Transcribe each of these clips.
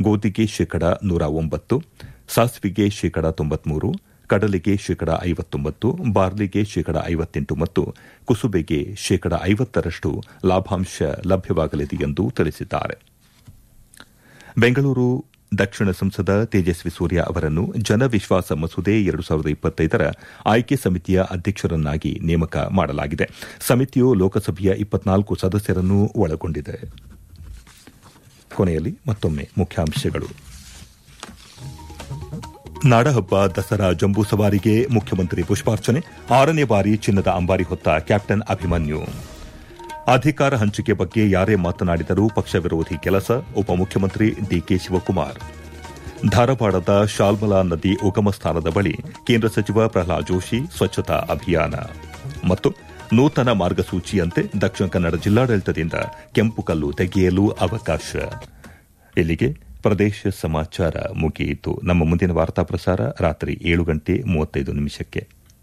ಗೋಧಿಗೆ ಶೇಕಡ ನೂರ ಒಂಬತ್ತು ಸಾಸಿವೆಗೆ ಶೇಕಡ ತೊಂಬತ್ಮೂರು ಕಡಲೆಗೆ ಶೇಕಡ ಐವತ್ತೊಂಬತ್ತು ಬಾರ್ಲಿಗೆ ಶೇಕಡ ಐವತ್ತೆಂಟು ಮತ್ತು ಕುಸುಬೆಗೆ ಶೇಕಡ ಐವತ್ತರಷ್ಟು ಲಾಭಾಂಶ ಲಭ್ಯವಾಗಲಿದೆ ಎಂದು ತಿಳಿಸಿದ್ದಾರೆ ಬೆಂಗಳೂರು ದಕ್ಷಿಣ ಸಂಸದ ತೇಜಸ್ವಿ ಸೂರ್ಯ ಅವರನ್ನು ಜನವಿಶ್ವಾಸ ಮಸೂದೆ ಎರಡು ಸಾವಿರದ ಇಪ್ಪತ್ತೈದರ ಆಯ್ಕೆ ಸಮಿತಿಯ ಅಧ್ಯಕ್ಷರನ್ನಾಗಿ ನೇಮಕ ಮಾಡಲಾಗಿದೆ ಸಮಿತಿಯು ಲೋಕಸಭೆಯ ಇಪ್ಪತ್ನಾಲ್ಕು ಸದಸ್ಯರನ್ನು ಒಳಗೊಂಡಿದೆ ಕೊನೆಯಲ್ಲಿ ಮತ್ತೊಮ್ಮೆ ಮುಖ್ಯಾಂಶಗಳು ನಾಡಹಬ್ಬ ದಸರಾ ಜಂಬೂ ಸವಾರಿಗೆ ಮುಖ್ಯಮಂತ್ರಿ ಪುಷ್ಪಾರ್ಚನೆ ಆರನೇ ಬಾರಿ ಚಿನ್ನದ ಅಂಬಾರಿ ಹೊತ್ತ ಕ್ಯಾಪ್ಟನ್ ಅಭಿಮನ್ಯು ಅಧಿಕಾರ ಹಂಚಿಕೆ ಬಗ್ಗೆ ಯಾರೇ ಮಾತನಾಡಿದರೂ ಪಕ್ಷ ವಿರೋಧಿ ಕೆಲಸ ಉಪಮುಖ್ಯಮಂತ್ರಿ ಡಿಕೆ ಶಿವಕುಮಾರ್ ಧಾರವಾಡದ ಶಾಲ್ಮಲಾ ನದಿ ಉಗಮ ಸ್ಥಾನದ ಬಳಿ ಕೇಂದ್ರ ಸಚಿವ ಪ್ರಹ್ಲಾದ್ ಜೋಶಿ ಸ್ವಚ್ಛತಾ ಅಭಿಯಾನ ಮತ್ತು ನೂತನ ಮಾರ್ಗಸೂಚಿಯಂತೆ ದಕ್ಷಿಣ ಕನ್ನಡ ಜಿಲ್ಲಾಡಳಿತದಿಂದ ಕೆಂಪು ಕಲ್ಲು ತೆಗೆಯಲು ಅವಕಾಶ ಇಲ್ಲಿಗೆ ಪ್ರದೇಶ ಸಮಾಚಾರ ಮುಗಿಯಿತು ನಮ್ಮ ಮುಂದಿನ ವಾರ್ತಾ ಪ್ರಸಾರ ರಾತ್ರಿ ಏಳು ಗಂಟೆ ಮೂವತ್ತೈದು ನಿಮಿಷಕ್ಕೆ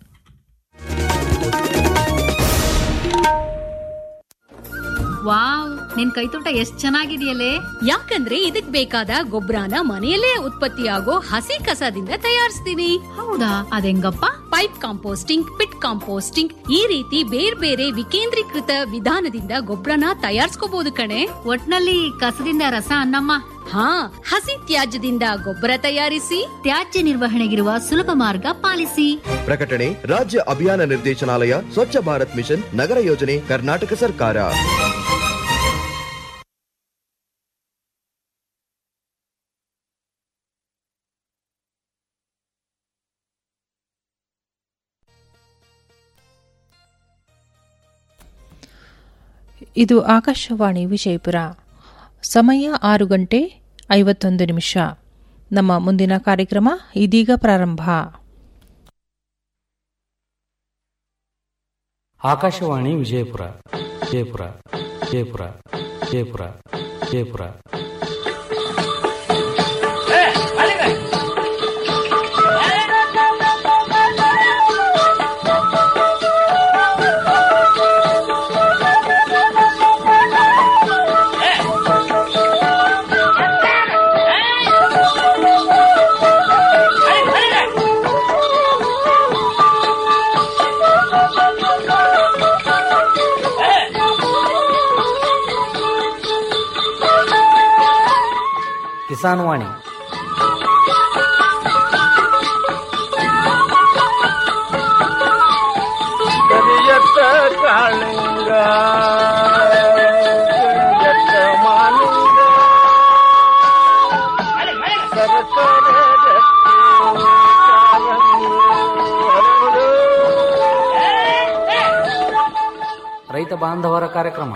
ವಾವ್ ನಿನ್ ಕೈತೋಟ ಎಷ್ಟ್ ಚೆನ್ನಾಗಿದೆಯಲ್ಲೇ ಯಾಕಂದ್ರೆ ಇದಕ್ ಬೇಕಾದ ಗೊಬ್ಬರನ ಮನೆಯಲ್ಲೇ ಉತ್ಪತ್ತಿಯಾಗೋ ಹಸಿ ಕಸದಿಂದ ತಯಾರಿಸ್ತೀನಿ ಹೌದಾ ಅದೆಂಗಪ್ಪ ಪೈಪ್ ಕಾಂಪೋಸ್ಟಿಂಗ್ ಪಿಟ್ ಕಾಂಪೋಸ್ಟಿಂಗ್ ಈ ರೀತಿ ಬೇರೆ ಬೇರೆ ವಿಕೇಂದ್ರೀಕೃತ ವಿಧಾನದಿಂದ ಗೊಬ್ಬರನ ತಯಾರಿಸ್ಕೋಬಹುದು ಕಣೆ ಒಟ್ನಲ್ಲಿ ಕಸದಿಂದ ರಸ ಅನ್ನಮ್ಮ ಹಾ ಹಸಿ ತ್ಯಾಜ್ಯದಿಂದ ಗೊಬ್ಬರ ತಯಾರಿಸಿ ತ್ಯಾಜ್ಯ ನಿರ್ವಹಣೆಗಿರುವ ಸುಲಭ ಮಾರ್ಗ ಪಾಲಿಸಿ ಪ್ರಕಟಣೆ ರಾಜ್ಯ ಅಭಿಯಾನ ನಿರ್ದೇಶನಾಲಯ ಸ್ವಚ್ಛ ಭಾರತ್ ಮಿಷನ್ ನಗರ ಯೋಜನೆ ಕರ್ನಾಟಕ ಸರ್ಕಾರ ಇದು ಆಕಾಶವಾಣಿ ವಿಜಯಪುರ ಸಮಯ ಆರು ಗಂಟೆ ಐವತ್ತೊಂದು ನಿಮಿಷ ನಮ್ಮ ಮುಂದಿನ ಕಾರ್ಯಕ್ರಮ ಇದೀಗ ಪ್ರಾರಂಭ ಆಕಾಶವಾಣಿ ವಿಜಯಪುರ ವಿಜಯಪುರ ವಿಜಯಪುರ ವಿಜಯಪುರ ವಿಜಯಪುರ ಕಿಸಾನ್ ವಾಣಿ ಕರಿಯತ್ತ ಕಾಳಿಂಗ ಕರಿಯತ್ತ ಮಾಲಿಂಗ ಸರಸರ ರಕ್ತಿ ಕಾಲಂಗು ಹರಡು. ರೈತ ಬಾಂಧವರ ಕಾರ್ಯಕ್ರಮ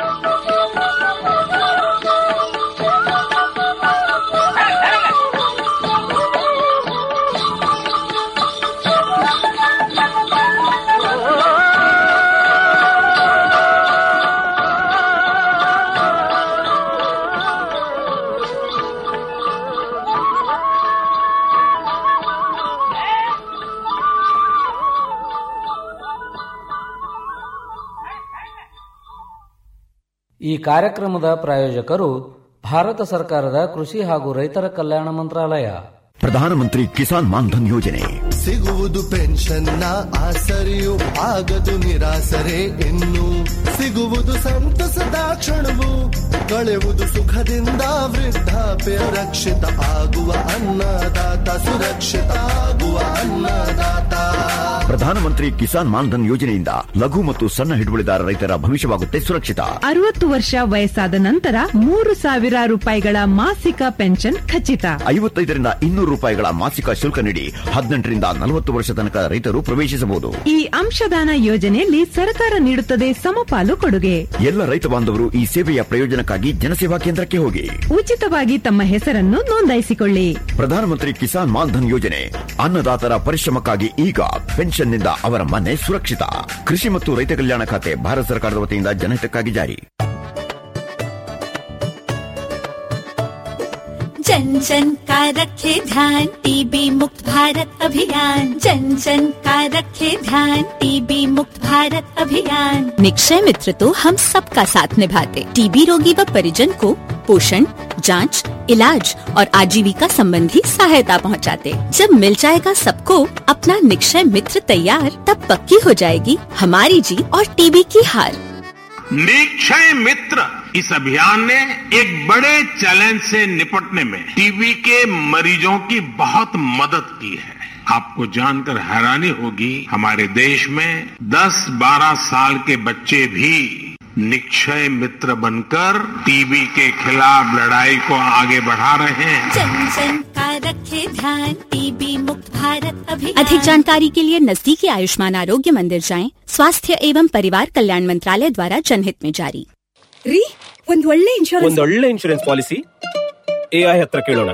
ಈ ಕಾರ್ಯಕ್ರಮದ ಪ್ರಾಯೋಜಕರು ಭಾರತ ಸರ್ಕಾರದ ಕೃಷಿ ಹಾಗೂ ರೈತರ ಕಲ್ಯಾಣ ಮಂತ್ರಾಲಯ ಪ್ರಧಾನಮಂತ್ರಿ ಕಿಸಾನ್ ಮಾನ್ಧನ್ ಯೋಜನೆ ಸಿಗುವುದು ಪೆನ್ಷನ್ನ ಆಸರೆಯು ಆಗದು ನಿರಾಸರೆ ಇನ್ನು ಸಿಗುವುದು ಸಂತಸದ ಕ್ಷಣವು ಕಳೆವುದು ಸುಖದಿಂದ ವೃದ್ಧಾಪ್ಯ ರಕ್ಷಿತ ಆಗುವ ಅನ್ನದಾತ ಸುರಕ್ಷಿತ ಆಗುವ ಅನ್ನದಾತ ಪ್ರಧಾನಮಂತ್ರಿ ಕಿಸಾನ್ ಮಾನ್ಧನ್ ಯೋಜನೆಯಿಂದ ಲಘು ಮತ್ತು ಸಣ್ಣ ಹಿಡುವಳಿದಾರ ರೈತರ ಭವಿಷ್ಯವಾಗುತ್ತೆ ಸುರಕ್ಷಿತ ಅರವತ್ತು ವರ್ಷ ವಯಸ್ಸಾದ ನಂತರ ಮೂರು ಸಾವಿರ ರೂಪಾಯಿಗಳ ಮಾಸಿಕ ಪೆನ್ಷನ್ ಖಚಿತ ಐವತ್ತೈದರಿಂದ ಇನ್ನೂರು ರೂಪಾಯಿಗಳ ಮಾಸಿಕ ಶುಲ್ಕ ನೀಡಿ ಹದಿನೆಂಟರಿಂದ ನಲವತ್ತು ವರ್ಷ ತನಕ ರೈತರು ಪ್ರವೇಶಿಸಬಹುದು ಈ ಅಂಶದಾನ ಯೋಜನೆಯಲ್ಲಿ ಸರ್ಕಾರ ನೀಡುತ್ತದೆ ಸಮಪಾಲು ಕೊಡುಗೆ ಎಲ್ಲ ರೈತ ಬಾಂಧವರು ಈ ಸೇವೆಯ ಪ್ರಯೋಜನಕ್ಕಾಗಿ ಜನಸೇವಾ ಕೇಂದ್ರಕ್ಕೆ ಹೋಗಿ ಉಚಿತವಾಗಿ ತಮ್ಮ ಹೆಸರನ್ನು ನೋಂದಾಯಿಸಿಕೊಳ್ಳಿ ಪ್ರಧಾನಮಂತ್ರಿ ಕಿಸಾನ್ ಮಾನ್ಧನ್ ಯೋಜನೆ ಅನ್ನದಾತರ ಪರಿಶ್ರಮಕ್ಕಾಗಿ ಈಗ ಪೆನ್ಷನ್ನಿಂದ ಅವರ ಮನೆ ಸುರಕ್ಷಿತ ಕೃಷಿ ಮತ್ತು ರೈತ ಕಲ್ಯಾಣ ಖಾತೆ ಭಾರತ ಸರ್ಕಾರದ ವತಿಯಿಂದ ಜನಹಿತಕ್ಕಾಗಿ ಜಾರಿ जन जन का रखे ध्यान टीबी मुक्त भारत अभियान जन जन का रखे ध्यान टीबी मुक्त भारत अभियान निक्षय मित्र तो हम सबका साथ निभाते टीबी रोगी व परिजन को पोषण जांच, इलाज और आजीविका संबंधी सहायता पहुंचाते। जब मिल जाएगा सबको अपना निक्षय मित्र तैयार तब पक्की हो जाएगी हमारी जीत और टीबी की हार निक्षय मित्र इस अभियान ने एक बड़े चैलेंज से निपटने में टीबी के मरीजों की बहुत मदद की है आपको जानकर हैरानी होगी हमारे देश में 10-12 साल के बच्चे भी निक्षय मित्र बनकर टीबी के खिलाफ लड़ाई को आगे बढ़ा रहे हैं जन जन का रखे ध्यान टीबी मुक्त भारत अभियान अधिक जानकारी के लिए नजदीकी आयुष्मान आरोग्य मंदिर जाएं स्वास्थ्य एवं परिवार कल्याण मंत्रालय द्वारा जनहित में जारी ರೀ ಒಂದ್ ಒಳ್ಳೆ ಇನ್ಶೂರೆನ್ಸ್ ಒಂದೊಳ್ಳೆ ಇನ್ಶೂರೆನ್ಸ್ ಪಾಲಿಸಿ ಎಐ ಹತ್ರ ಕೇಳೋಣ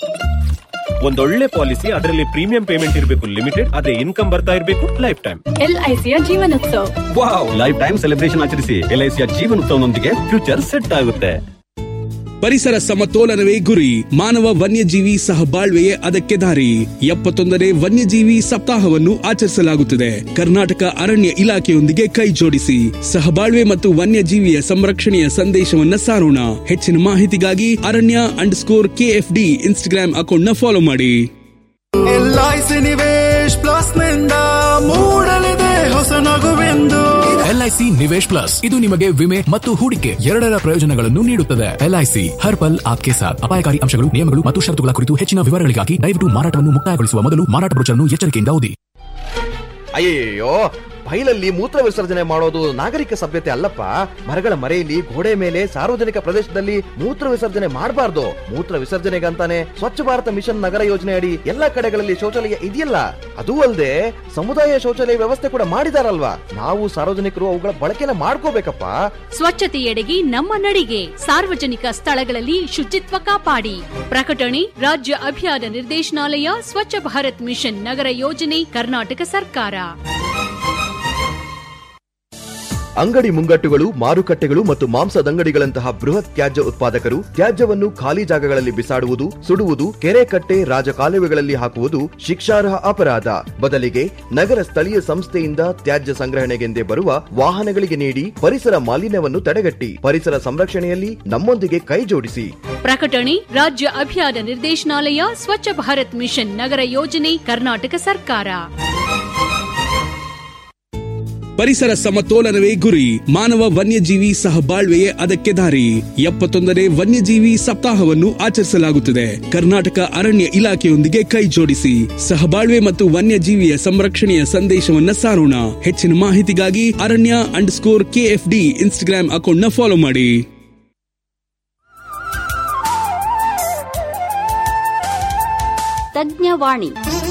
ಒಂದೊಳ್ಳೆ ಪಾಲಿಸಿ ಅದರಲ್ಲಿ ಪ್ರೀಮಿಯಂ ಪೇಮೆಂಟ್ ಇರಬೇಕು ಲಿಮಿಟೆಡ್ ಆದ್ರೆ ಇನ್ಕಮ್ ಬರ್ತಾ ಇರಬೇಕು ಲೈಫ್ ಟೈಮ್ ಎಲ್ಐಸಿಯ Jeevan Utsav wow life time celebration ಆಚರಿಸಿ ಎಲ್ಐಸಿಯ ಜೀವನೋತ್ಸವನೊಂದಿಗೆ ಫ್ಯೂಚರ್ ಸೆಟ್ ಆಗುತ್ತೆ ಪರಿಸರ ಸಮತೋಲನವೇ ಗುರಿ ಮಾನವ ವನ್ಯಜೀವಿ ಸಹಬಾಳ್ವೆಯೇ ಅದಕ್ಕೆ ದಾರಿ ಎಪ್ಪತ್ತೊಂದನೇ ವನ್ಯಜೀವಿ ಸಪ್ತಾಹವನ್ನು ಆಚರಿಸಲಾಗುತ್ತಿದೆ ಕರ್ನಾಟಕ ಅರಣ್ಯ ಇಲಾಖೆಯೊಂದಿಗೆ ಕೈ ಜೋಡಿಸಿ ಸಹಬಾಳ್ವೆ ಮತ್ತು ವನ್ಯಜೀವಿಯ ಸಂರಕ್ಷಣೆಯ ಸಂದೇಶವನ್ನ ಸಾರೋಣ ಹೆಚ್ಚಿನ ಮಾಹಿತಿಗಾಗಿ Aranya and score KFD Instagram account ನ ಫಾಲೋ ಮಾಡಿ ಎಲ್ಐಸಿ ನಿವೇಶ್ ಪ್ಲಸ್ ನಿಂದ ಮೂಡಲಿದೆ ಹೊಸ ನಗುವೆಂದು ಎಲ್ಐಸಿ ನಿವೇಶ್ ಪ್ಲಸ್ ಇದು ನಿಮಗೆ ವಿಮೆ ಮತ್ತು ಹೂಡಿಕೆ ಎರಡರ ಪ್ರಯೋಜನಗಳನ್ನು ನೀಡುತ್ತದೆ ಎಲ್ಐಸಿ ಹರ್ ಪಲ್ ಆಪ್ಕೆ ಸಾಥ್ ಅಪಾಯಕಾರಿ ಅಂಶಗಳು ನಿಯಮಗಳು ಮತ್ತು ಷರತ್ತುಗಳ ಕುರಿತು ಹೆಚ್ಚಿನ ವಿವರಗಳಿಗಾಗಿ ದಯವಿಟ್ಟು ಮಾರಾಟವನ್ನು ಮುಕ್ತಾಯಗೊಳಿಸುವ ಮೊದಲು ಮಾರಾಟ ಬ್ರೋಚರ್ನ್ನು ಎಚ್ಚರಿಕೆಯಿಂದ ಓದಿ ಅಯ್ಯಯ್ಯೋ ಬೈಲಲ್ಲಿ ಮೂತ್ರ ವಿಸರ್ಜನೆ ಮಾಡೋದು ನಾಗರಿಕ ಸಭ್ಯತೆ ಅಲ್ಲಪ್ಪ ಮರಗಳ ಮರೆಯಲ್ಲಿ ಗೋಡೆ ಮೇಲೆ ಸಾರ್ವಜನಿಕ ಪ್ರದೇಶದಲ್ಲಿ ಮೂತ್ರ ವಿಸರ್ಜನೆ ಮಾಡಬಾರ್ದು ಮೂತ್ರ ವಿಸರ್ಜನೆಗಂತಾನೆ ಸ್ವಚ್ಛ ಭಾರತ ಮಿಷನ್ ನಗರ ಯೋಜನೆ ಅಡಿ ಎಲ್ಲಾ ಕಡೆಗಳಲ್ಲಿ ಶೌಚಾಲಯ ಇದೆಯಲ್ಲ ಅದೂ ಅಲ್ಲದೆ ಸಮುದಾಯ ಶೌಚಾಲಯ ವ್ಯವಸ್ಥೆ ಕೂಡ ಮಾಡಿದಾರಲ್ವಾ ನಾವು ಸಾರ್ವಜನಿಕರು ಅವುಗಳ ಬಳಕೆನ ಮಾಡ್ಕೋಬೇಕಪ್ಪ ಸ್ವಚ್ಛತೆಯೆಡೆಗೆ ನಮ್ಮ ನಡಿಗೆ ಸಾರ್ವಜನಿಕ ಸ್ಥಳಗಳಲ್ಲಿ ಶುಚಿತ್ವ ಕಾಪಾಡಿ ಪ್ರಕಟಣೆ ರಾಜ್ಯ ಅಭಿಯಾನ ನಿರ್ದೇಶನಾಲಯ ಸ್ವಚ್ಛ ಭಾರತ್ ಮಿಷನ್ ನಗರ ಯೋಜನೆ ಕರ್ನಾಟಕ ಸರ್ಕಾರ ಅಂಗಡಿ ಮುಂಗಟ್ಟುಗಳು ಮಾರುಕಟ್ಟೆಗಳು ಮತ್ತು ಮಾಂಸದಂಗಡಿಗಳಂತಹ ಬೃಹತ್ ತ್ಯಾಜ್ಯ ಉತ್ಪಾದಕರು ತ್ಯಾಜ್ಯವನ್ನು ಖಾಲಿ ಜಾಗಗಳಲ್ಲಿ ಬಿಸಾಡುವುದು ಸುಡುವುದು ಕೆರೆ ಕಟ್ಟೆ ರಾಜಕಾಲುವೆಗಳಲ್ಲಿ ಹಾಕುವುದು ಶಿಕ್ಷಾರ್ಹ ಅಪರಾಧ ಬದಲಿಗೆ ನಗರ ಸ್ಥಳೀಯ ಸಂಸ್ಥೆಯಿಂದ ತ್ಯಾಜ್ಯ ಸಂಗ್ರಹಣೆಗೆಂದೇ ಬರುವ ವಾಹನಗಳಿಗೆ ನೀಡಿ ಪರಿಸರ ಮಾಲಿನ್ಯವನ್ನು ತಡೆಗಟ್ಟಿ ಪರಿಸರ ಸಂರಕ್ಷಣೆಯಲ್ಲಿ ನಮ್ಮೊಂದಿಗೆ ಕೈ ಜೋಡಿಸಿ ಪ್ರಕಟಣೆ ರಾಜ್ಯ ಅಭಿಯಾನ ನಿರ್ದೇಶನಾಲಯ ಸ್ವಚ್ಛ ಭಾರತ್ ಮಿಷನ್ ನಗರ ಯೋಜನೆ ಕರ್ನಾಟಕ ಸರ್ಕಾರ ಪರಿಸರ ಸಮತೋಲನವೇ ಗುರಿ ಮಾನವ ವನ್ಯಜೀವಿ ಸಹಬಾಳ್ವೆಯೇ ಅದಕ್ಕೆ ದಾರಿ ಎಪ್ಪತ್ತೊಂದನೇ ವನ್ಯಜೀವಿ ಸಪ್ತಾಹವನ್ನು ಆಚರಿಸಲಾಗುತ್ತಿದೆ ಕರ್ನಾಟಕ ಅರಣ್ಯ ಇಲಾಖೆಯೊಂದಿಗೆ ಕೈ ಜೋಡಿಸಿ ಸಹಬಾಳ್ವೆ ಮತ್ತು ವನ್ಯಜೀವಿಯ ಸಂರಕ್ಷಣೆಯ ಸಂದೇಶವನ್ನ ಸಾರೋಣ ಹೆಚ್ಚಿನ ಮಾಹಿತಿಗಾಗಿ Aranya and score KFD Instagram account ನ ಫಾಲೋ ಮಾಡಿ ತಜ್ಞವಾಣಿ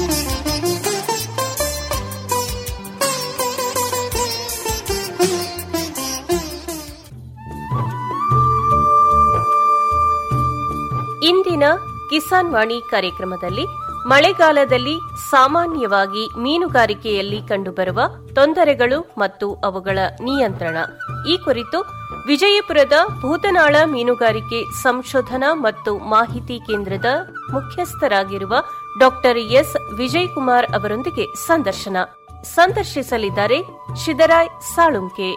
ಇಂದಿನ ಕಿಸಾನ್ ವಾಣಿ ಕಾರ್ಯಕ್ರಮದಲ್ಲಿ ಮಳೆಗಾಲದಲ್ಲಿ ಸಾಮಾನ್ಯವಾಗಿ ಮೀನುಗಾರಿಕೆಯಲ್ಲಿ ಕಂಡುಬರುವ ತೊಂದರೆಗಳು ಮತ್ತು ಅವುಗಳ ನಿಯಂತ್ರಣ ಈ ಕುರಿತು ವಿಜಯಪುರದ ಭೂತನಾಳ ಮೀನುಗಾರಿಕೆ ಸಂಶೋಧನಾ ಮತ್ತು ಮಾಹಿತಿ ಕೇಂದ್ರದ ಮುಖ್ಯಸ್ಥರಾಗಿರುವ ಡಾಕ್ಟರ್ ಎಸ್ ವಿಜಯಕುಮಾರ್ ಅವರೊಂದಿಗೆ ಸಂದರ್ಶನ ಸಂದರ್ಶಿಸಲಿದ್ದಾರೆ ಶಿದರಾಯ್ ಸಾಳುಂಕೆ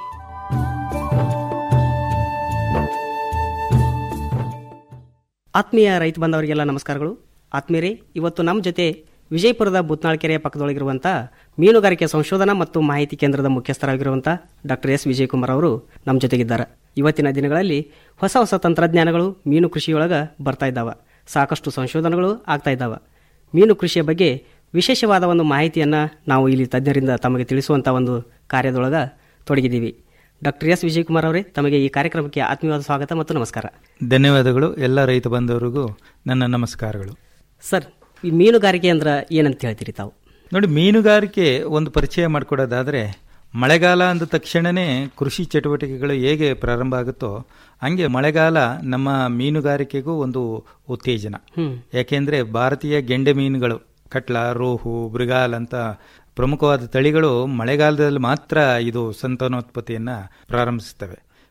ಆತ್ಮೀಯ ರೈತ ಬಂದವರಿಗೆಲ್ಲ ನಮಸ್ಕಾರಗಳು ಆತ್ಮೀಯರೇ ಇವತ್ತು ನಮ್ಮ ಜೊತೆ ವಿಜಯಪುರದ ಬುತ್ನಾಳ್ ಕೆರೆಯ ಪಕ್ಕದೊಳಗಿರುವಂಥ ಮೀನುಗಾರಿಕೆ ಸಂಶೋಧನಾ ಮತ್ತು ಮಾಹಿತಿ ಕೇಂದ್ರದ ಮುಖ್ಯಸ್ಥರಾಗಿರುವಂಥ ಡಾಕ್ಟರ್ ಎಸ್ ವಿಜಯಕುಮಾರ್ ಅವರು ನಮ್ಮ ಜೊತೆಗಿದ್ದಾರೆ ಇವತ್ತಿನ ದಿನಗಳಲ್ಲಿ ಹೊಸ ಹೊಸ ತಂತ್ರಜ್ಞಾನಗಳು ಮೀನು ಕೃಷಿಯೊಳಗೆ ಬರ್ತಾ ಇದ್ದಾವೆ ಸಾಕಷ್ಟು ಸಂಶೋಧನೆಗಳು ಆಗ್ತಾ ಇದ್ದಾವೆ ಮೀನು ಕೃಷಿಯ ಬಗ್ಗೆ ವಿಶೇಷವಾದ ಒಂದು ಮಾಹಿತಿಯನ್ನು ನಾವು ಇಲ್ಲಿ ತಜ್ಞರಿಂದ ತಮಗೆ ತಿಳಿಸುವಂಥ ಒಂದು ಕಾರ್ಯದೊಳಗೆ ತೊಡಗಿದ್ದೀವಿ ಡಾಕ್ಟರ್ ಎಸ್ ವಿಜಯಕುಮಾರ್ ಅವರೇ ತಮಗೆ ಈ ಕಾರ್ಯಕ್ರಮಕ್ಕೆ ಆತ್ಮೀಯವಾದ ಸ್ವಾಗತ ಮತ್ತು ನಮಸ್ಕಾರ ಧನ್ಯವಾದಗಳು ಎಲ್ಲ ರೈತ ಬಂಧುವರಿಗೂ ನನ್ನ ನಮಸ್ಕಾರಗಳು ಸರ್ ಈ ಮೀನುಗಾರಿಕೆ ಅಂದ್ರೆ ಏನಂತ ಹೇಳ್ತೀರಿ ತಾವು ನೋಡಿ ಮೀನುಗಾರಿಕೆ ಒಂದು ಪರಿಚಯ ಮಾಡಿಕೊಡೋದಾದರೆ ಮಳೆಗಾಲ ಅಂದ ತಕ್ಷಣವೇ ಕೃಷಿ ಚಟುವಟಿಕೆಗಳು ಹೇಗೆ ಪ್ರಾರಂಭ ಆಗುತ್ತೋ ಹಂಗೆ ಮಳೆಗಾಲ ನಮ್ಮ ಮೀನುಗಾರಿಕೆಗೂ ಒಂದು ಉತ್ತೇಜನ ಯಾಕೆಂದ್ರೆ ಭಾರತೀಯ ಗೆಂಡೆ ಮೀನುಗಳು ಕಟ್ಲ ರೋಹು ಮೃಗಾಲ್ ಅಂತ ಪ್ರಮುಖವಾದ ತಳಿಗಳು ಮಳೆಗಾಲದಲ್ಲಿ ಮಾತ್ರ ಇದು ಸಂತಾನೋತ್ಪತ್ತಿಯನ್ನ ಪ್ರಾರಂಭಿಸುತ್ತವೆ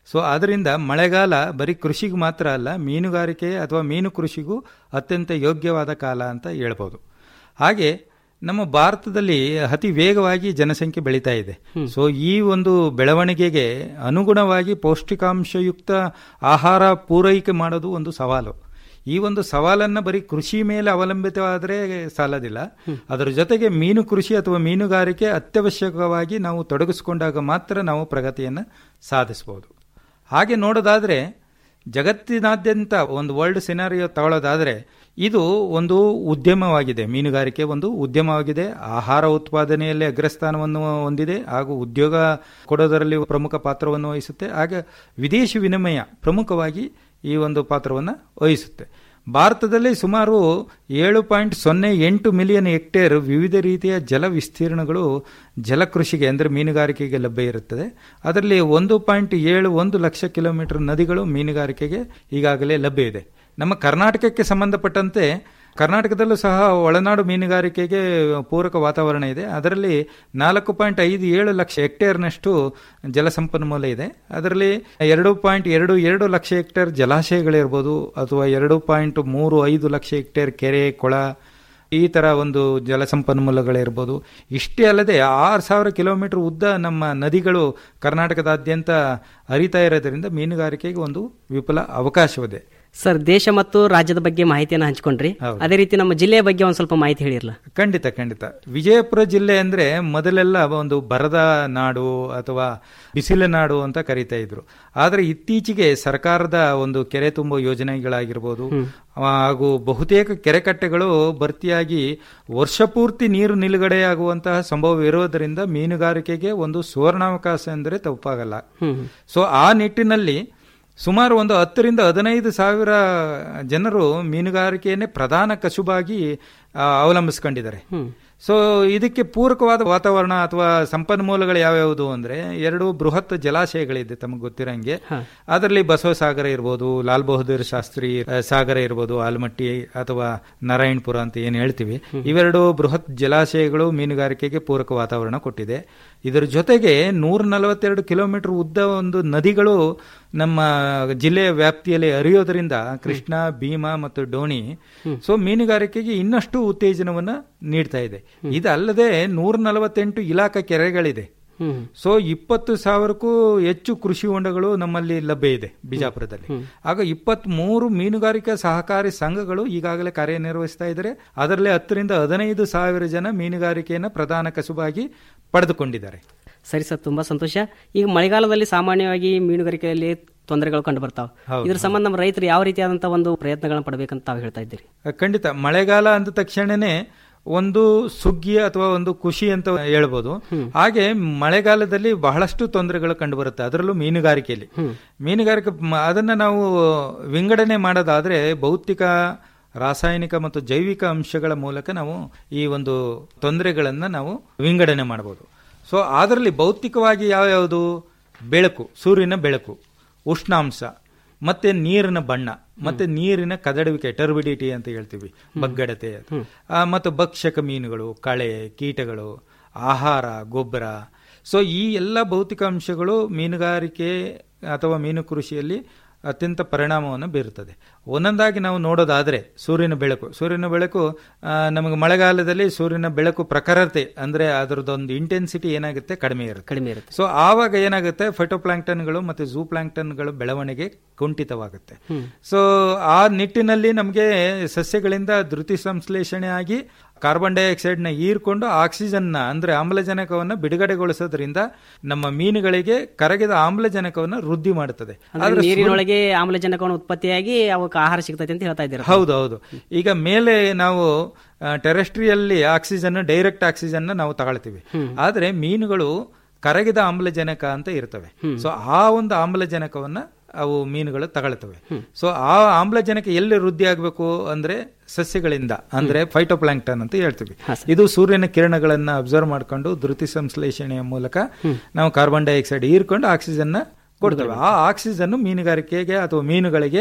ಸೊ ಅದರಿಂದ ಮಳೆಗಾಲ ಬರೀ ಕೃಷಿಗೆ ಮಾತ್ರ ಅಲ್ಲ ಮೀನುಗಾರಿಕೆ ಅಥವಾ ಮೀನು ಕೃಷಿಗೂ ಅತ್ಯಂತ ಯೋಗ್ಯವಾದ ಕಾಲ ಅಂತ ಹೇಳ್ಬೋದು ಹಾಗೆ ನಮ್ಮ ಭಾರತದಲ್ಲಿ ಅತಿ ವೇಗವಾಗಿ ಜನಸಂಖ್ಯೆ ಬೆಳೀತಾ ಇದೆ ಸೊ ಈ ಒಂದು ಬೆಳವಣಿಗೆಗೆ ಅನುಗುಣವಾಗಿ ಪೌಷ್ಟಿಕಾಂಶಯುಕ್ತ ಆಹಾರ ಪೂರೈಕೆ ಮಾಡೋದು ಒಂದು ಸವಾಲು ಈ ಒಂದು ಸವಾಲನ್ನು ಬರೀ ಕೃಷಿ ಮೇಲೆ ಅವಲಂಬಿತವಾದರೆ ಸಾಲದಿಲ್ಲ ಅದರ ಜೊತೆಗೆ ಮೀನು ಕೃಷಿ ಅಥವಾ ಮೀನುಗಾರಿಕೆ ಅತ್ಯವಶ್ಯಕವಾಗಿ ನಾವು ತೊಡಗಿಸಿಕೊಂಡಾಗ ಮಾತ್ರ ನಾವು ಪ್ರಗತಿಯನ್ನು ಸಾಧಿಸಬಹುದು ಹಾಗೆ ನೋಡೋದಾದರೆ ಜಗತ್ತಿನಾದ್ಯಂತ ಒಂದು ವರ್ಲ್ಡ್ ಸಿನಾರಿಯೋ ತಗೊಳ್ಳೋದಾದರೆ ಇದು ಒಂದು ಉದ್ಯಮವಾಗಿದೆ ಮೀನುಗಾರಿಕೆ ಒಂದು ಉದ್ಯಮವಾಗಿದೆ ಆಹಾರ ಉತ್ಪಾದನೆಯಲ್ಲಿ ಅಗ್ರಸ್ಥಾನವನ್ನು ಹೊಂದಿದೆ ಹಾಗೂ ಉದ್ಯೋಗ ಕೊಡೋದರಲ್ಲಿ ಪ್ರಮುಖ ಪಾತ್ರವನ್ನು ವಹಿಸುತ್ತೆ ಹಾಗೆ ವಿದೇಶಿ ವಿನಿಮಯ ಪ್ರಮುಖವಾಗಿ ಈ ಒಂದು ಪಾತ್ರವನ್ನು ವಹಿಸುತ್ತೆ ಭಾರತದಲ್ಲಿ ಸುಮಾರು ಏಳು ಪಾಯಿಂಟ್ ಸೊನ್ನೆ ಎಂಟು ಮಿಲಿಯನ್ ಹೆಕ್ಟೇರ್ ವಿವಿಧ ರೀತಿಯ ಜಲ ವಿಸ್ತೀರ್ಣಗಳು ಜಲಕೃಷಿಗೆ ಅಂದರೆ ಮೀನುಗಾರಿಕೆಗೆ ಲಭ್ಯ ಇರುತ್ತದೆ ಅದರಲ್ಲಿ ಒಂದು ಪಾಯಿಂಟ್ ಏಳು ಒಂದು ಲಕ್ಷ ಕಿಲೋಮೀಟರ್ ನದಿಗಳು ಮೀನುಗಾರಿಕೆಗೆ ಈಗಾಗಲೇ ಲಭ್ಯ ಇದೆ ನಮ್ಮ ಕರ್ನಾಟಕಕ್ಕೆ ಸಂಬಂಧಪಟ್ಟಂತೆ ಕರ್ನಾಟಕದಲ್ಲೂ ಸಹ ಒಳನಾಡು ಮೀನುಗಾರಿಕೆಗೆ ಪೂರಕ ವಾತಾವರಣ ಇದೆ ಅದರಲ್ಲಿ ನಾಲ್ಕು ಪಾಯಿಂಟ್ ಐದು ಏಳು ಲಕ್ಷ ಹೆಕ್ಟೇರ್ನಷ್ಟು ಜಲಸಂಪನ್ಮೂಲ ಇದೆ ಅದರಲ್ಲಿ ಎರಡು ಪಾಯಿಂಟ್ ಎರಡು ಎರಡು ಲಕ್ಷ ಹೆಕ್ಟೇರ್ ಜಲಾಶಯಗಳಿರ್ಬೋದು ಅಥವಾ ಎರಡು ಪಾಯಿಂಟ್ ಮೂರು ಐದು ಲಕ್ಷ ಹೆಕ್ಟೇರ್ ಕೆರೆ ಕೊಳ ಈ ತರ ಒಂದು ಜಲಸಂಪನ್ಮೂಲಗಳಿರ್ಬೋದು ಇಷ್ಟೇ ಅಲ್ಲದೆ ಆರು ಸಾವಿರ ಕಿಲೋಮೀಟರ್ ಉದ್ದ ನಮ್ಮ ನದಿಗಳು ಕರ್ನಾಟಕದಾದ್ಯಂತ ಹರಿತಾ ಇರೋದ್ರಿಂದ ಮೀನುಗಾರಿಕೆಗೆ ಒಂದು ವಿಪುಲ ಅವಕಾಶವಿದೆ ಸರ್ ದೇಶ ಮತ್ತು ರಾಜ್ಯದ ಬಗ್ಗೆ ಮಾಹಿತಿಯನ್ನು ಹಂಚಿಕೊಂಡ್ರಿ ಅದೇ ರೀತಿ ನಮ್ಮ ಜಿಲ್ಲೆಯ ಬಗ್ಗೆ ಒಂದು ಸ್ವಲ್ಪ ಮಾಹಿತಿ ಹೇಳಿರಲ್ಲ ಖಂಡಿತ ಖಂಡಿತ ವಿಜಯಪುರ ಜಿಲ್ಲೆ ಅಂದ್ರೆ ಮೊದಲೆಲ್ಲ ಒಂದು ಬರದ ನಾಡು ಅಥವಾ ಬಿಸಿಲ ನಾಡು ಅಂತ ಕರೀತಾ ಇದ್ರು ಆದ್ರೆ ಇತ್ತೀಚೆಗೆ ಸರ್ಕಾರದ ಒಂದು ಕೆರೆ ತುಂಬೋ ಯೋಜನೆಗಳಾಗಿರ್ಬೋದು ಹಾಗೂ ಬಹುತೇಕ ಕೆರೆಕಟ್ಟೆಗಳು ಭರ್ತಿಯಾಗಿ ವರ್ಷಪೂರ್ತಿ ನೀರು ನಿಲುಗಡೆಯಾಗುವಂತಹ ಸಂಭವ ಇರೋದರಿಂದ ಮೀನುಗಾರಿಕೆಗೆ ಒಂದು ಸುವರ್ಣಾವಕಾಶ ಎಂದರೆ ತಪ್ಪಾಗಲ್ಲ ಸೊ ಆ ನಿಟ್ಟಿನಲ್ಲಿ ಸುಮಾರು ಒಂದು ಹತ್ತರಿಂದ ಹದಿನೈದು ಸಾವಿರ ಜನರು ಮೀನುಗಾರಿಕೆಯನ್ನೇ ಪ್ರಧಾನ ಕಸುಬಾಗಿ ಆ, ಅವಲಂಬಿಸ್ಕೊಂಡಿದ್ದಾರೆ ಸೊ ಇದಕ್ಕೆ ಪೂರಕವಾದ ವಾತಾವರಣ ಅಥವಾ ಸಂಪನ್ಮೂಲಗಳು ಯಾವ್ಯಾವುದು ಅಂದ್ರೆ ಎರಡು ಬೃಹತ್ ಜಲಾಶಯಗಳಿದೆ ತಮಗೆ ಗೊತ್ತಿರಂಗೆ ಅದರಲ್ಲಿ ಬಸವಸಾಗರ ಇರ್ಬೋದು ಲಾಲ್ ಬಹದ್ದೂರ್ ಶಾಸ್ತ್ರಿ ಆ, ಸಾಗರ ಇರ್ಬೋದು ಆಲ್ಮಟ್ಟಿ ಅಥವಾ ನಾರಾಯಣಪುರ ಅಂತ ಏನು ಹೇಳ್ತೀವಿ ಇವೆರಡು ಬೃಹತ್ ಜಲಾಶಯಗಳು ಮೀನುಗಾರಿಕೆಗೆ ಪೂರಕ ವಾತಾವರಣ ಕೊಟ್ಟಿದೆ ಇದರ ಜೊತೆಗೆ ನೂರ ನಲವತ್ತೆರಡು ಕಿಲೋಮೀಟರ್ ಉದ್ದ ಒಂದು ನದಿಗಳು ನಮ್ಮ ಜಿಲ್ಲೆಯ ವ್ಯಾಪ್ತಿಯಲ್ಲಿ ಹರಿಯೋದ್ರಿಂದ ಕೃಷ್ಣ ಭೀಮಾ ಮತ್ತು ಡೋಣಿ ಸೊ ಮೀನುಗಾರಿಕೆಗೆ ಇನ್ನಷ್ಟು ಉತ್ತೇಜನವನ್ನ ನೀಡ್ತಾ ಇದೆ ಇದಲ್ಲದೆ ನೂರ ನಲವತ್ತೆಂಟು ಇಲಾಖಾ ಕೆರೆಗಳಿದೆ ಸೊ ಇಪ್ಪತ್ತು ಸಾವಿರಕ್ಕೂ ಹೆಚ್ಚು ಕೃಷಿ ಹೊಂಡಗಳು ನಮ್ಮಲ್ಲಿ ಲಭ್ಯ ಇದೆ ಬಿಜಾಪುರದಲ್ಲಿ ಆಗ ಇಪ್ಪತ್ತ್ ಮೂರು ಮೀನುಗಾರಿಕಾ ಸಹಕಾರಿ ಸಂಘಗಳು ಈಗಾಗಲೇ ಕಾರ್ಯನಿರ್ವಹಿಸ್ತಾ ಇದ್ದಾರೆ ಅದರಲ್ಲಿ ಹತ್ತರಿಂದ ಹದಿನೈದು ಸಾವಿರ ಜನ ಮೀನುಗಾರಿಕೆಯನ್ನು ಪ್ರಧಾನ ಕಸುಬಾಗಿ ಪಡೆದುಕೊಂಡಿದ್ದಾರೆ ಸರಿ ಸರ್ ತುಂಬಾ ಸಂತೋಷ ಈಗ ಮಳೆಗಾಲದಲ್ಲಿ ಸಾಮಾನ್ಯವಾಗಿ ಮೀನುಗಾರಿಕೆಯಲ್ಲಿ ತೊಂದರೆಗಳು ಕಂಡು ಬರ್ತಾವೆ ಹೌದು. ಇದ್ರ ಸಂಬಂಧ ನಮ್ಮ ರೈತರು ಯಾವ ರೀತಿಯಾದಂತಹ ಒಂದು ಪ್ರಯತ್ನಗಳನ್ನ ಪಡಬೇಕಂತ ತಾವು ಹೇಳ್ತಾ ಇದ್ದೀರಿ ಖಂಡಿತ ಮಳೆಗಾಲ ಅಂದ ತಕ್ಷಣನೇ ಒಂದು ಸುಗ್ಗಿ ಅಥವಾ ಒಂದು ಖುಷಿ ಅಂತ ಹೇಳ್ಬೋದು ಹಾಗೆ ಮಳೆಗಾಲದಲ್ಲಿ ಬಹಳಷ್ಟು ತೊಂದರೆಗಳು ಕಂಡು ಬರುತ್ತೆ ಅದರಲ್ಲೂ ಮೀನುಗಾರಿಕೆಯಲ್ಲಿ ಮೀನುಗಾರಿಕೆ ಮ- ಅದನ್ನ ನಾವು ವಿಂಗಡಣೆ ಮಾಡೋದಾದ್ರೆ ಭೌತಿಕ ರಾಸಾಯನಿಕ ಮತ್ತು ಜೈವಿಕ ಅಂಶಗಳ ಮೂಲಕ ನಾವು ಈ ಒಂದು ತೊಂದರೆಗಳನ್ನ ನಾವು ವಿಂಗಡಣೆ ಮಾಡಬಹುದು ಸೊ ಅದರಲ್ಲಿ ಭೌತಿಕವಾಗಿ ಯಾವ್ಯಾವುದು ಬೆಳಕು ಸೂರ್ಯನ ಬೆಳಕು ಉಷ್ಣಾಂಶ ಮತ್ತೆ ನೀರಿನ ಬಣ್ಣ ಮತ್ತೆ ನೀರಿನ ಕದಡುವಿಕೆ ಟರ್ಬಿಡಿಟಿ ಅಂತ ಹೇಳ್ತೀವಿ ಬಗ್ಗಡತೆ ಆ, ಮತ್ತು ಭಕ್ಷಕ ಮೀನುಗಳು ಕಳೆ ಕೀಟಗಳು ಆಹಾರ ಗೊಬ್ಬರ ಸೊ ಈ ಎಲ್ಲ ಭೌತಿಕ ಅಂಶಗಳು ಮೀನುಗಾರಿಕೆ ಅಥವಾ ಮೀನು ಕೃಷಿಯಲ್ಲಿ ಅತ್ಯಂತ ಪರಿಣಾಮವನ್ನು ಬೀರುತ್ತದೆ ಒಂದೊಂದಾಗಿ ನಾವು ನೋಡೋದಾದ್ರೆ ಸೂರ್ಯನ ಬೆಳಕು ಸೂರ್ಯನ ಬೆಳಕು ಆ, ನಮಗೆ ಮಳೆಗಾಲದಲ್ಲಿ ಸೂರ್ಯನ ಬೆಳಕು ಪ್ರಖರತೆ ಅಂದ್ರೆ ಅದರದೊಂದು ಇಂಟೆನ್ಸಿಟಿ ಏನಾಗುತ್ತೆ ಕಡಿಮೆ ಇರುತ್ತೆ ಕಡಿಮೆ ಇರುತ್ತೆ ಸೊ ಆವಾಗ ಏನಾಗುತ್ತೆ ಫೈಟೋಪ್ಲಾಂಕ್ಟನ್ಗಳು ಮತ್ತು ಝೂ ಪ್ಲಾಂಕ್ಟನ್ಗಳ ಬೆಳವಣಿಗೆ ಕುಂಠಿತವಾಗುತ್ತೆ ಸೊ ಆ ನಿಟ್ಟಿನಲ್ಲಿ ನಮಗೆ ಸಸ್ಯಗಳಿಂದ ಧೃತಿ ಸಂಶ್ಲೇಷಣೆ ಆಗಿ ಕಾರ್ಬನ್ ಡೈಆಕ್ಸೈಡ್ ನ ಹೀರ್ಕೊಂಡು ಆಕ್ಸಿಜನ್ ನ ಅಂದ್ರೆ ಆಮ್ಲಜನಕವನ್ನು ಬಿಡುಗಡೆಗೊಳಿಸೋದ್ರಿಂದ ನಮ್ಮ ಮೀನುಗಳಿಗೆ ಕರಗಿದ ಆಮ್ಲಜನಕವನ್ನು ವೃದ್ಧಿ ಮಾಡುತ್ತದೆ ಅಂದ್ರೆ ಆದ್ರೆ ನೀರಿನೊಳಗೆ ಆಮ್ಲಜನಕವನ್ನು ಉತ್ಪತ್ತಿಯಾಗಿ ಅವಕ್ಕೆ ಆಹಾರ ಸಿಗ್ತೈತೆ ಅಂತ ಹೇಳ್ತಾ ಇದ್ದೀರಾ ಹೌದು ಹೌದು ಈಗ ಮೇಲೆ ನಾವು ಟೆರೆಸ್ಟ್ರಿಯಲ್ಲಿ ಆಕ್ಸಿಜನ್ ಡೈರೆಕ್ಟ್ ಆಕ್ಸಿಜನ್ ನಾವು ತಗೊಳ್ತೀವಿ ಆದ್ರೆ ಮೀನುಗಳು ಕರಗಿದ ಆಮ್ಲಜನಕ ಅಂತ ಇರ್ತವೆ ಸೊ ಆ ಒಂದು ಆಮ್ಲಜನಕವನ್ನ ಅವು ಮೀನುಗಳು ತಗೊಳ್ತವೆ ಸೊ ಆ ಆಮ್ಲಜನಕ ಎಲ್ಲಿ ವೃದ್ಧಿ ಆಗಬೇಕು ಅಂದ್ರೆ ಸಸ್ಯಗಳಿಂದ ಅಂದ್ರೆ ಫೈಟೋಪ್ಲಾಂಕ್ಟನ್ ಅಂತ ಹೇಳ್ತೀವಿ ಇದು ಸೂರ್ಯನ ಕಿರಣಗಳನ್ನ ಅಬ್ಸರ್ವ್ ಮಾಡ್ಕೊಂಡು ಧೃತಿ ಸಂಶ್ಲೇಷಣೆಯ ಮೂಲಕ ನಾವು ಕಾರ್ಬನ್ ಡೈಆಕ್ಸೈಡ್ ಹೀರ್ಕೊಂಡು ಆಕ್ಸಿಜನ್ ನ ಕೊಡ್ತೇವೆ ಆ ಆಕ್ಸಿಜನ್ ಮೀನುಗಾರಿಕೆಗೆ ಅಥವಾ ಮೀನುಗಳಿಗೆ